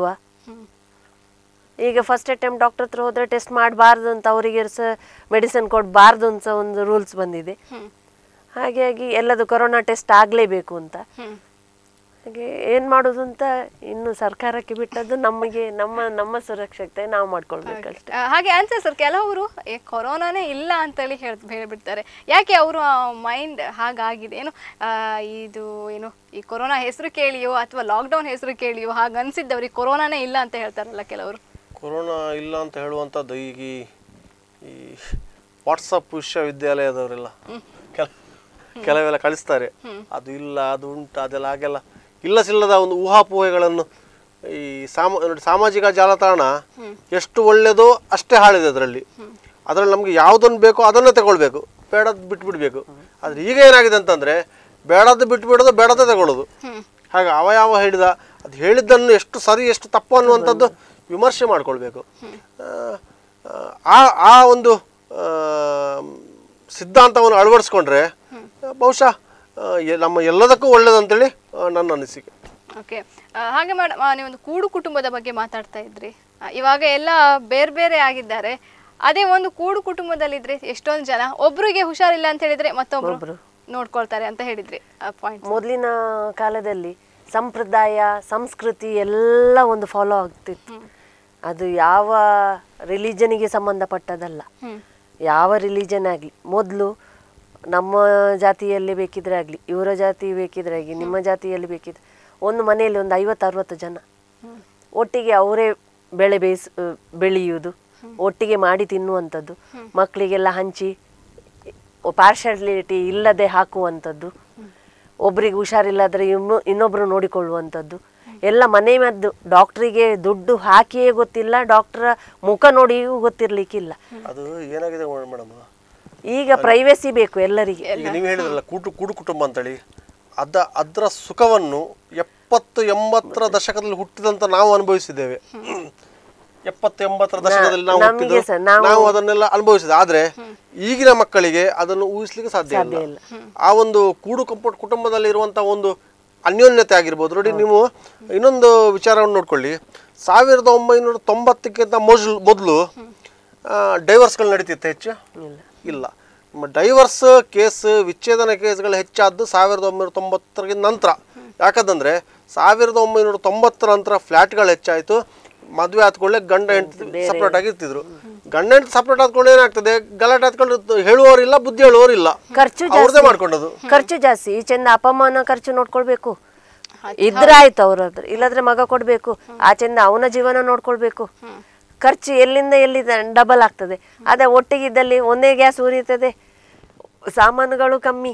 ಈಗ ಫಸ್ಟ್ ಅಟೆಂಪ್ಟ್ ಡಾಕ್ಟರ್ ಹತ್ರ ಹೋದ್ರೆ ಟೆಸ್ಟ್ ಮಾಡಬಾರ್ದು ಅಂತ ಅವರಿಗೆ ಸಹ ಮೆಡಿಸಿನ್ ಕೊಡಬಾರ್ದು ಅಂತ ಒಂದು ರೂಲ್ಸ್ ಬಂದಿದೆ ಹಾಗಾಗಿ ಎಲ್ಲದು ಕೊರೋನಾ ಟೆಸ್ಟ್ ಆಗಲೇಬೇಕು ಅಂತ ಹಾಗೆ ಏನು ಮಾಡೋದು ಅಂತ ಇನ್ನು ಸರ್ಕಾರಕ್ಕೆ ಬಿಟ್ಟದ್ದು ನಮಗೆ ನಮ್ಮ ನಮ್ಮ ಸುರಕ್ಷತೆ ನಾವು ಮಾಡ್ಕೊಳ್ಬೇಕಷ್ಟೆ ಆ, ಹಾಗೆ ಆನ್ಸರ್ ಸರ್ ಕೆಲವರು ಏ ಕೊರೋನಾನೇ ಇಲ್ಲ ಅಂತೇಳಿ ಹೇಳ್ ಹೇಳ್ಬಿಡ್ತಾರೆ ಯಾಕೆ ಅವರು ಮೈಂಡ್ ಹಾಗಾಗಿದೆ ಏನು ಆ, ಇದು ಏನು ಈ ಕೊರೋನಾ ಹೆಸರು ಕೇಳಿಯೋ ಅಥವಾ ಲಾಕ್ಡೌನ್ ಹೆಸರು ಕೇಳಿಯೋ ಹಾಗೆ ಅನ್ಸಿದ್ದವ್ರಿಗೆ ಕೊರೋನಾನೇ ಇಲ್ಲ ಅಂತ ಹೇಳ್ತಾರಲ್ಲ ಕೆಲವರು ಕೊರೋನಾ ಇಲ್ಲ ಅಂತ ಹೇಳುವಂಥದ್ದು ಈಗ ಈ ಈ ವಾಟ್ಸಪ್ ವಿಶ್ವವಿದ್ಯಾಲಯದವರೆಲ್ಲ ಕೆಲ ಕೆಲವೆಲ್ಲ ಕಳಿಸ್ತಾರೆ ಅದು ಇಲ್ಲ ಅದು ಉಂಟು ಅದೆಲ್ಲ ಹಾಗೆಲ್ಲ ಇಲ್ಲ ಸಿಲ್ಲದ ಒಂದು ಊಹಾಪೋಹೆಗಳನ್ನು ಈ ಸಾಮ ನೋಡಿ ಸಾಮಾಜಿಕ ಜಾಲತಾಣ ಎಷ್ಟು ಒಳ್ಳೆಯದೋ ಅಷ್ಟೇ ಹಾಳಿದೆ ಅದರಲ್ಲಿ ಅದರಲ್ಲಿ ನಮಗೆ ಯಾವುದನ್ನು ಬೇಕೋ ಅದನ್ನೇ ತಗೊಳ್ಬೇಕು ಬೇಡದ್ದು ಬಿಟ್ಬಿಡ್ಬೇಕು ಆದರೆ ಈಗ ಏನಾಗಿದೆ ಅಂತಂದರೆ ಬೇಡದ್ದು ಬಿಟ್ಬಿಡೋದು ಬೇಡದೇ ತಗೊಳ್ಳೋದು ಹಾಗೆ ಅವ ಯಾವ ಹೇಳಿದ ಅದು ಹೇಳಿದ್ದನ್ನು ಎಷ್ಟು ಸರಿ ಎಷ್ಟು ತಪ್ಪು ಅನ್ನುವಂಥದ್ದು ವಿಮರ್ಶೆ ಮಾಡ್ಕೊಳ್ಬೇಕು ಆ ಆ ಒಂದು ಆ, ಸಿದ್ಧಾಂತವನ್ನು ಅಳವಡಿಸ್ಕೊಂಡ್ರೆ ಬಹುಶಃ ಆ, ಎ- ನಮ್ಮ ಎಲ್ಲದಕ್ಕೂ ಒಳ್ಳೇದಂತೇಳಿ ಆ, ನನ್ನ ಅನಿಸಿಕೆ ಓಕೆ ಹಾಗೆ ಮೇಡಮ್ ನೀವೊಂದು ಕೂಡು ಕುಟುಂಬದ ಬಗ್ಗೆ ಮಾತಾಡ್ತಾ ಇದ್ರಿ ಆ, ಇವಾಗ ಎಲ್ಲ ಬೇರೆ ಬೇರೆ ಆಗಿದ್ದಾರೆ ಅದೇ ಒಂದು ಕೂಡು ಕುಟುಂಬದಲ್ಲಿದ್ರೆ ಎಷ್ಟೊಂದು ಜನ ಒಬ್ರಿಗೆ ಹುಷಾರಿಲ್ಲ ಅಂತ ಹೇಳಿದ್ರೆ ಮತ್ತೊಬ್ರು ನೋಡ್ಕೊಳ್ತಾರೆ ಅಂತ ಹೇಳಿದ್ರಿ ಪಾಯಿಂಟ್ ಮೊದಲಿನ ಕಾಲದಲ್ಲಿ ಸಂಪ್ರದಾಯ ಸಂಸ್ಕೃತಿ ಎಲ್ಲ ಒಂದು ಫಾಲೋ ಆಗ್ತಿತ್ತು ಅದು ಯಾವ ರಿಲಿಜನಿಗೆ ಸಂಬಂಧಪಟ್ಟದಲ್ಲ ಯಾವ ರಿಲಿಜನ್ ಆಗಲಿ ಮೊದಲು ನಮ್ಮ ಜಾತಿಯಲ್ಲಿ ಬೇಕಿದ್ರೆ ಆಗಲಿ ಇವರ ಜಾತಿ ಬೇಕಿದ್ರೆ ಆಗಲಿ ನಿಮ್ಮ ಜಾತಿಯಲ್ಲಿ ಬೇಕಿದ್ರೆ ಒಂದು ಮನೆಯಲ್ಲಿ ಒಂದು ಐವತ್ತು ಅರವತ್ತು ಜನ ಒಟ್ಟಿಗೆ ಅವರೇ ಬೆಳೆ ಬೇಯಿಸ್ ಬೆಳೆಯುವುದು ಒಟ್ಟಿಗೆ ಮಾಡಿ ತಿನ್ನುವಂಥದ್ದು ಮಕ್ಕಳಿಗೆಲ್ಲ ಹಂಚಿ ಪಾರ್ಶಾಲಿಟಿ ಇಲ್ಲದೆ ಹಾಕುವಂಥದ್ದು ಒಬ್ರಿಗೆ ಹುಷಾರಿಲ್ಲಾದ್ರೆ ಇನ್ನು ಇನ್ನೊಬ್ರು ನೋಡಿಕೊಳ್ಳುವಂಥದ್ದು ಎಲ್ಲ ಮನೆ ಮದ್ದು ಡಾಕ್ಟ್ರಿಗೆ ದುಡ್ಡು ಹಾಕಿಯೇ ಗೊತ್ತಿಲ್ಲ ಡಾಕ್ಟ್ರ ಮುಖ ನೋಡಿಯೂ ಗೊತ್ತಿರ್ಲಿಕ್ಕಿಲ್ಲ ಅದು ಏನಾಗಿದೆ ಮೇಡಮ್ ಈಗ ಪ್ರೈವೇಸಿ ಬೇಕು ಎಲ್ಲರಿಗೆ ಈಗ ನೀವು ಹೇಳಿದ್ರಲ್ಲ ಕೂಟು ಕೂಡು ಕುಟುಂಬ ಅಂತೇಳಿ ಅದ ಅದರ ಸುಖವನ್ನು ಎಪ್ಪತ್ತು ಎಂಬತ್ತರ ದಶಕದಲ್ಲಿ ಹುಟ್ಟಿದಂತ ನಾವು ಅನುಭವಿಸಿದ್ದೇವೆ ಎಪ್ಪತ್ತು ಎಂಬತ್ತರ ದಶಕದಲ್ಲಿ ನಾವು ನಮ್ಗೆ ಹುಟ್ಟಿದ್ದು ಸಹ ನಾವು- ನಾವು ಅದನ್ನೆಲ್ಲ ಅನುಭವಿಸಿದೆ ಆದ್ರೆ ಈಗಿನ ಮಕ್ಕಳಿಗೆ ಅದನ್ನು ಊಹಿಸ್ಲಿಕ್ಕೆ ಸಾಧ್ಯ ಇಲ್ಲ ಆ ಒಂದು ಕೂಡು ಕಂಪೌಂಡ್ ಕುಟುಂಬದಲ್ಲಿ ಇರುವಂತ ಒಂದು ಅನ್ಯೋನ್ಯತೆ ಆಗಿರ್ಬೋದು ನೋಡಿ ನೀವು ಇನ್ನೊಂದು ವಿಚಾರವನ್ನು ನೋಡ್ಕೊಳ್ಳಿ ಸಾವಿರದ ಒಂಬೈನೂರ ತೊಂಬತ್ತಕ್ಕಿಂತ ಮೊದಲು ಮೊದಲು ಡೈವರ್ಸ್ಗಳು ನಡೀತಿತ್ತು ಹೆಚ್ಚು ಇಲ್ಲ ನಿಮ್ಮ ಡೈವರ್ಸ್ ಕೇಸ್ ವಿಚ್ಛೇದನ ಕೇಸ್ಗಳು ಹೆಚ್ಚಾದ್ದು ಸಾವಿರದ ಒಂಬೈನೂರ ತೊಂಬತ್ತರಿಗಿಂತ ನಂತರ ಯಾಕಂತಂದ್ರೆ ಸಾವಿರದ ಒಂಬೈನೂರ ತೊಂಬತ್ತರ ನಂತರ ಫ್ಲ್ಯಾಟ್ಗಳು ಹೆಚ್ಚಾಯಿತು ಮದುವೆ ಆದ್ಕೊಳ್ಳೆ ಗಂಡ ಹೆಂಡತಿ ಸಪ್ರೇಟ್ ಆಗಿ ಇರ್ತಿದ್ರು ಗಂಡ ಹೆಂಡತಿ ಸಪ್ರೇಟ್ ಆದ್ಕೊಂಡು ಏನಾಗ್ತದೆ ಗಲಾಟೆ ಆದ್ಕೊಂಡು ಹೇಳುವವರಿಲ್ಲ ಬುದ್ಧಿ ಹೇಳುವವರಿಲ್ಲ ಖರ್ಚು ಅವ್ರದೇ ಜಾಸ್ತಿ ಮಾಡ್ಕೊಂಡದು ಖರ್ಚು ಜಾಸ್ತಿ ಈಚೆಂದ ಅಪಮಾನ ಖರ್ಚು ನೋಡ್ಕೊಳ್ಬೇಕು ಇದ್ರೆ ಆಯ್ತು ಅವ್ರ ಹತ್ರ ಇಲ್ಲದ್ರೆ ಮಗ ಕೊಡ್ಬೇಕು ಆಚೆಂದ ಅವನ ಜೀವನ ನೋಡ್ಕೊಳ್ಬೇಕು ಖರ್ಚು ಎಲ್ಲಿಂದ ಎಲ್ಲಿ ಡಬಲ್ ಆಗ್ತದೆ ಅದೇ ಒಟ್ಟಿಗಿದ್ದಲ್ಲಿ ಒಂದೇ ಗ್ಯಾಸ್ ಉರಿಯುತ್ತದೆ ಸಾಮಾನುಗಳು ಕಮ್ಮಿ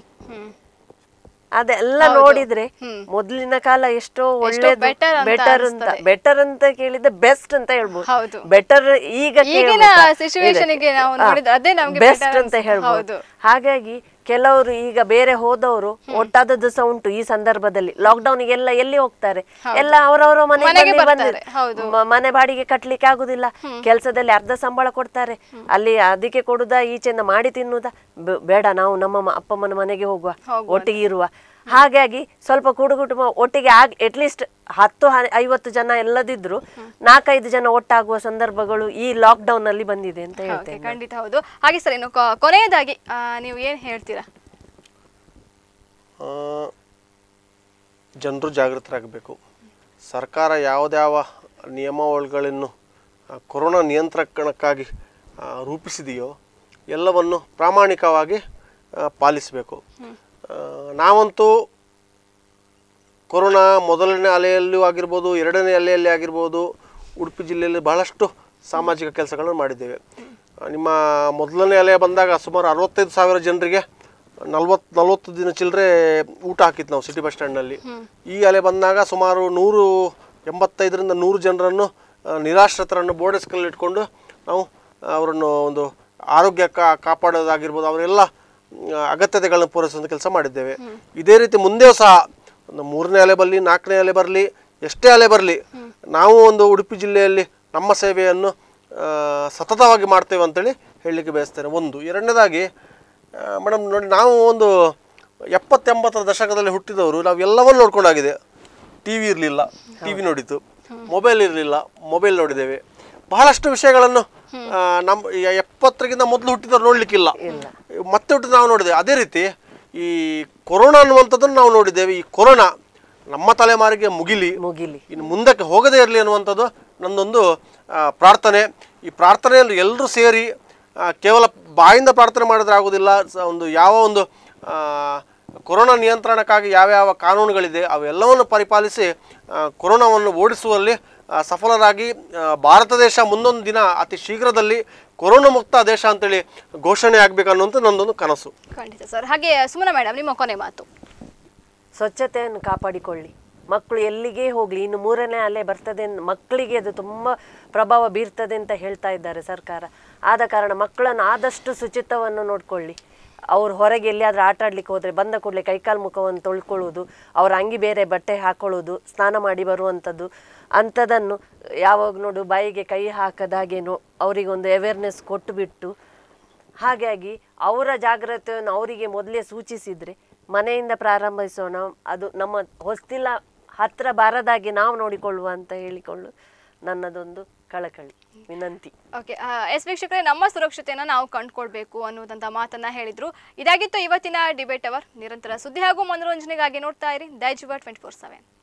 ಅದೆಲ್ಲ ನೋಡಿದ್ರೆ ಮೊದಲಿನ ಕಾಲ ಎಷ್ಟೋ ಒಳ್ಳೇದು better ಅಂತ ಬೆಟರ್ ಅಂತ ಅನ್ಸ್ತದೆ. ಬೆಟರ್ ಅಂತ ಕೇಳಿದ್ರೆ ಬೆಸ್ಟ್ ಅಂತ ಹೇಳ್ಬೋದು ಹೌದು. ಬೆಟರ್ ಈಗ ಈಗಿನ situation ಗೆ ನಾವು ನೋಡಿದ್ರೆ ಅದೇ ನಮ್ಗೆ ಬೆಸ್ಟ್ better ಅಂತ ಅನ್ಸುತ್ತೆ. ಹೇಳ್ಬೋದು ಹೌದು. ಹಾಗಾಗಿ ಕೆಲವರು ಈಗ ಬೇರೆ ಹೋದವರು ಒಟ್ಟಾದದ್ದು ಸಹ ಉಂಟು ಈ ಸಂದರ್ಭದಲ್ಲಿ ಲಾಕ್ಡೌನ್ ಎಲ್ಲ ಎಲ್ಲಿ ಹೋಗ್ತಾರೆ ಎಲ್ಲ ಅವರವರ ಮನೆ ಮನೆಗೆ ಬಂದು ಬರ್ತಾರೆ, ಬಂದಿದೆ. ಹೌದು. ಮ- ಮನೆ ಬಾಡಿಗೆ ಕಟ್ಲಿಕ್ಕೆ ಆಗುದಿಲ್ಲ ಕೆಲಸದಲ್ಲಿ ಅರ್ಧ ಸಂಬಳ ಕೊಡ್ತಾರೆ ಅಲ್ಲಿ ಅದಕ್ಕೆ ಕೊಡುದಾ ಈಚೆಯಿಂದ ಮಾಡಿ ತಿನ್ನುವುದಾ ಬ- ಬೇಡ ನಾವು ನಮ್ಮ ಮ- ಅಪ್ಪಮ್ಮನ ಮನೆಗೆ ಹೋಗುವ ಒಟ್ಟಿಗೆ ಇರುವ ಹಾಗಾಗಿ ಸ್ವಲ್ಪ ಕೂಡು ಕುಟುಂಬ ಒಟ್ಟಿಗೆ ಆಗ್ ಅಟ್ಲೀಸ್ಟ್ ಹತ್ತು ಹ- ಐವತ್ತು ಜನ ಎಲ್ಲದಿದ್ರು ನಾಲ್ಕೈದು ಜನ ಒಟ್ಟಾಗುವ ಸಂದರ್ಭಗಳು ಈ ಲಾಕ್ಡೌನ್ ಅಲ್ಲಿ ಬಂದಿದೆ ಅಂತ ಓಕೆ ಹೇಳ್ತೇನೆ ಖಂಡಿತ ಹೌದು ಹಾಗೆ ಸರ್ ಇನ್ನು ಕೊ- ಕೊನೆಯದಾಗಿ ಆ, ನೀವು ಏನ್ ಹೇಳ್ತೀರಾ ಜನರು ಜಾಗೃತರಾಗಬೇಕು ಸರ್ಕಾರ ಯಾವುದ್ಯಾವ ನಿಯಮಾವಳಿಗಳನ್ನು ಆ, ಕೊರೋನಾ ನಿಯಂತ್ರಣಕ್ಕಾಗಿ ಆ, ರೂಪಿಸಿದೆಯೋ ಎಲ್ಲವನ್ನು ಪ್ರಾಮಾಣಿಕವಾಗಿ ಆ, ಪಾಲಿಸಬೇಕು ಆ, ನಾವಂತೂ ಕೊರೋನಾ ಮೊದಲನೇ ಅಲೆಯಲ್ಲೂ ಆಗಿರ್ಬೋದು ಎರಡನೇ ಅಲೆಯಲ್ಲಿ ಆಗಿರ್ಬೋದು ಉಡುಪಿ ಜಿಲ್ಲೆಯಲ್ಲಿ ಬಹಳಷ್ಟು ಸಾಮಾಜಿಕ ಕೆಲಸಗಳನ್ನು ಮಾಡಿದ್ದೇವೆ ಆ, ನಿಮ್ಮ ಮೊದಲನೇ ಅಲೆ ಬಂದಾಗ ಸುಮಾರು ಅರವತ್ತೈದು ಸಾವಿರ ಜನರಿಗೆ ನಲ್ವತ್ತು ನಲ್ವತ್ತು ದಿನ ಚಿಲ್ಲರೆ ಊಟ ಹಾಕಿತ್ತು ನಾವು ಸಿಟಿ ಬಸ್ ಸ್ಟ್ಯಾಂಡ್ನಲ್ಲಿ ಈ ಅಲೆ ಬಂದಾಗ ಸುಮಾರು ನೂರು ಎಂಬತ್ತೈದರಿಂದ ನೂರು ಜನರನ್ನು ಆ, ನಿರಾಶ್ರಿತರನ್ನು ಬೋರ್ಡೆಸ್ಕಲ್ಲಿ ಇಟ್ಕೊಂಡು ನಾವು ಅವರನ್ನು ಒಂದು ಆರೋಗ್ಯ ಕಾ ಕಾಪಾಡೋದಾಗಿರ್ಬೋದು ಅವರೆಲ್ಲ ಮ್, ಅಗತ್ಯತೆಗಳನ್ನು ಪೂರೈಸುವಂಥ ಕೆಲಸ ಮಾಡಿದ್ದೇವೆ ಇದೇ ರೀತಿ ಮುಂದೆಯೂ ಸಹ ಒಂದು ಮೂರನೇ ಅಲೆ ಬರಲಿ ನಾಲ್ಕನೇ ಅಲೆ ಬರಲಿ ಎಷ್ಟೇ ಅಲೆ ಬರಲಿ ನಾವು ಒಂದು ಉಡುಪಿ ಜಿಲ್ಲೆಯಲ್ಲಿ ನಮ್ಮ ಸೇವೆಯನ್ನು ಆ, ಸತತವಾಗಿ ಮಾಡ್ತೇವೆ ಅಂತೇಳಿ ಹೇಳಲಿಕ್ಕೆ ಬಯಸ್ತೇನೆ ಒಂದು ಎರಡನೇದಾಗಿ ಮೇಡಮ್ ನೋಡಿ ನಾವು ಒಂದು ಎಪ್ಪತ್ತೆಂಬತ್ತರ ದಶಕದಲ್ಲಿ ಹುಟ್ಟಿದವರು ನಾವು ಎಲ್ಲವನ್ನೂ ನೋಡ್ಕೊಂಡಾಗಿದೆ ಟಿ ವಿ ಇರಲಿಲ್ಲ ಟಿ ವಿ ನೋಡಿತು ಮೊಬೈಲ್ ಇರಲಿಲ್ಲ ಮೊಬೈಲ್ ನೋಡಿದ್ದೇವೆ ಬಹಳಷ್ಟು ವಿಷಯಗಳನ್ನು ಆ, ನಮ್ಮ ಈ ಎಪ್ಪತ್ತರಿಗಿಂತ ಮೊದಲು ಹುಟ್ಟಿದವರು ನೋಡಲಿಕ್ಕಿಲ್ಲ ಮತ್ತೆ ಹುಟ್ಟಿದ ನಾವು ನೋಡಿದ್ದೇವೆ ಅದೇ ರೀತಿ ಈ ಕೊರೋನಾ ಅನ್ನುವಂಥದ್ದನ್ನು ನಾವು ನೋಡಿದ್ದೇವೆ ಈ ಕೊರೋನಾ ನಮ್ಮ ತಲೆಮಾರಿಗೆ ಮುಗಿಲಿ ಮುಗಿಲಿ ಇನ್ನು ಮುಂದಕ್ಕೆ ಹೋಗದೇ ಇರಲಿ ಅನ್ನುವಂಥದ್ದು ನನ್ನದೊಂದು ಆ, ಪ್ರಾರ್ಥನೆ ಈ ಪ್ರಾರ್ಥನೆಯಲ್ಲಿ ಎಲ್ಲರೂ ಸೇರಿ ಆ, ಕೇವಲ ಬಾಯಿಂದ ಪ್ರಾರ್ಥನೆ ಮಾಡಿದ್ರೆ ಆಗೋದಿಲ್ಲ ಸ- ಒಂದು ಯಾವ ಒಂದು ಆ, ಕೊರೋನಾ ನಿಯಂತ್ರಣಕ್ಕಾಗಿ ಯಾವ್ಯಾವ ಕಾನೂನುಗಳಿದೆ ಅವೆಲ್ಲವನ್ನು ಪರಿಪಾಲಿಸಿ ಆ, ಕೊರೋನಾವನ್ನು ಓಡಿಸುವಲ್ಲಿ ಆ, ಸಫಲರಾಗಿ ಆ, ಭಾರತ ದೇಶ ಮುಂದೊಂದು ದಿನ ಅತಿ ಶೀಘ್ರದಲ್ಲಿ ಕೊರೋನಾ ಮುಕ್ತ ದೇಶ ಅಂತೇಳಿ ಘೋಷಣೆ ಆಗಬೇಕು ಅನ್ನುವಂಥ ನನ್ನದೊಂದು ಕನಸು ಖಂಡಿತ ಸರ್ ಹಾಗೆ ಸುಮನ ಮೇಡಮ್ ನಿಮ್ಮ ಕೊನೆ ಮಾತು ಸ್ವಚ್ಛತೆಯನ್ನು ಕಾಪಾಡಿಕೊಳ್ಳಿ ಮಕ್ಕಳು ಎಲ್ಲಿಗೇ ಹೋಗಲಿ ಇನ್ನು ಮೂರನೇ ಅಲೆ ಬರ್ತದೆ ಅಂತ ಮಕ್ಕಳಿಗೆ ಅದು ತುಂಬ ಪ್ರಭಾವ ಬೀರ್ತದೆ ಅಂತ ಹೇಳ್ತಾ ಇದ್ದಾರೆ ಸರ್ಕಾರ ಆದ ಕಾರಣ ಮಕ್ಕಳನ್ನು ಆದಷ್ಟು ಶುಚಿತ್ವವನ್ನು ನೋಡಿಕೊಳ್ಳಿ ಅವ್ರು ಹೊರಗೆ ಎಲ್ಲಿಯಾದ್ರೂ ಆಟ ಆಡ್ಲಿಕ್ಕೆ ಹೋದರೆ ಬಂದ ಕೂಡಲೇ ಕೈಕಾಲು ಮುಖವನ್ನು ತೊಳ್ಕೊಳ್ಳೋದು ಅವ್ರ ಅಂಗಿ ಬೇರೆ ಬಟ್ಟೆ ಹಾಕೊಳ್ಳೋದು ಸ್ನಾನ ಮಾಡಿ ಬರುವಂಥದ್ದು ಅಂಥದನ್ನು ಯಾವಾಗ ನೋಡು ಬಾಯಿಗೆ ಕೈ ಹಾಕದಾಗೆ ನೋ ಅವರಿಗೊಂದು ಅವೇರ್ನೆಸ್ ಕೊಟ್ಟುಬಿಟ್ಟು ಹಾಗಾಗಿ ಅವರ ಜಾಗ್ರತೆಯನ್ನು ಅವರಿಗೆ ಮೊದಲೇ ಸೂಚಿಸಿದರೆ ಮನೆಯಿಂದ ಪ್ರಾರಂಭಿಸೋಣ ಅದು ನಮ್ಮ ಹೊಸ್ತಿಲ ಹತ್ರ ಬಾರದಾಗಿ ನಾವು ನೋಡಿಕೊಳ್ಳುವ ಅಂತ ಹೇಳಿಕೊಳ್ಳು ನನ್ನದೊಂದು ಕಳಕಳಿ ವಿನಂತಿ ಓಕೆ ಎಸ್ ವೀಕ್ಷಕರೇ ನಮ್ಮ ಸುರಕ್ಷತೆಯನ್ನು ನಾವು ಕಂಡುಕೊಳ್ಬೇಕು ಅನ್ನುವಂಥ ಮಾತನ್ನ ಹೇಳಿದ್ರು ಇದಾಗಿತ್ತು ಇವತ್ತಿನ ಡಿಬೇಟ್ ಅವರ್ ನಿರಂತರ ಸುದ್ದಿ ಹಾಗೂ ಮನೋರಂಜನೆಗಾಗಿ ನೋಡ್ತಾ ಇರಿ ದೈಜುವ ಟ್ವೆಂಟಿ ಫೋರ್ ಸೆವೆನ್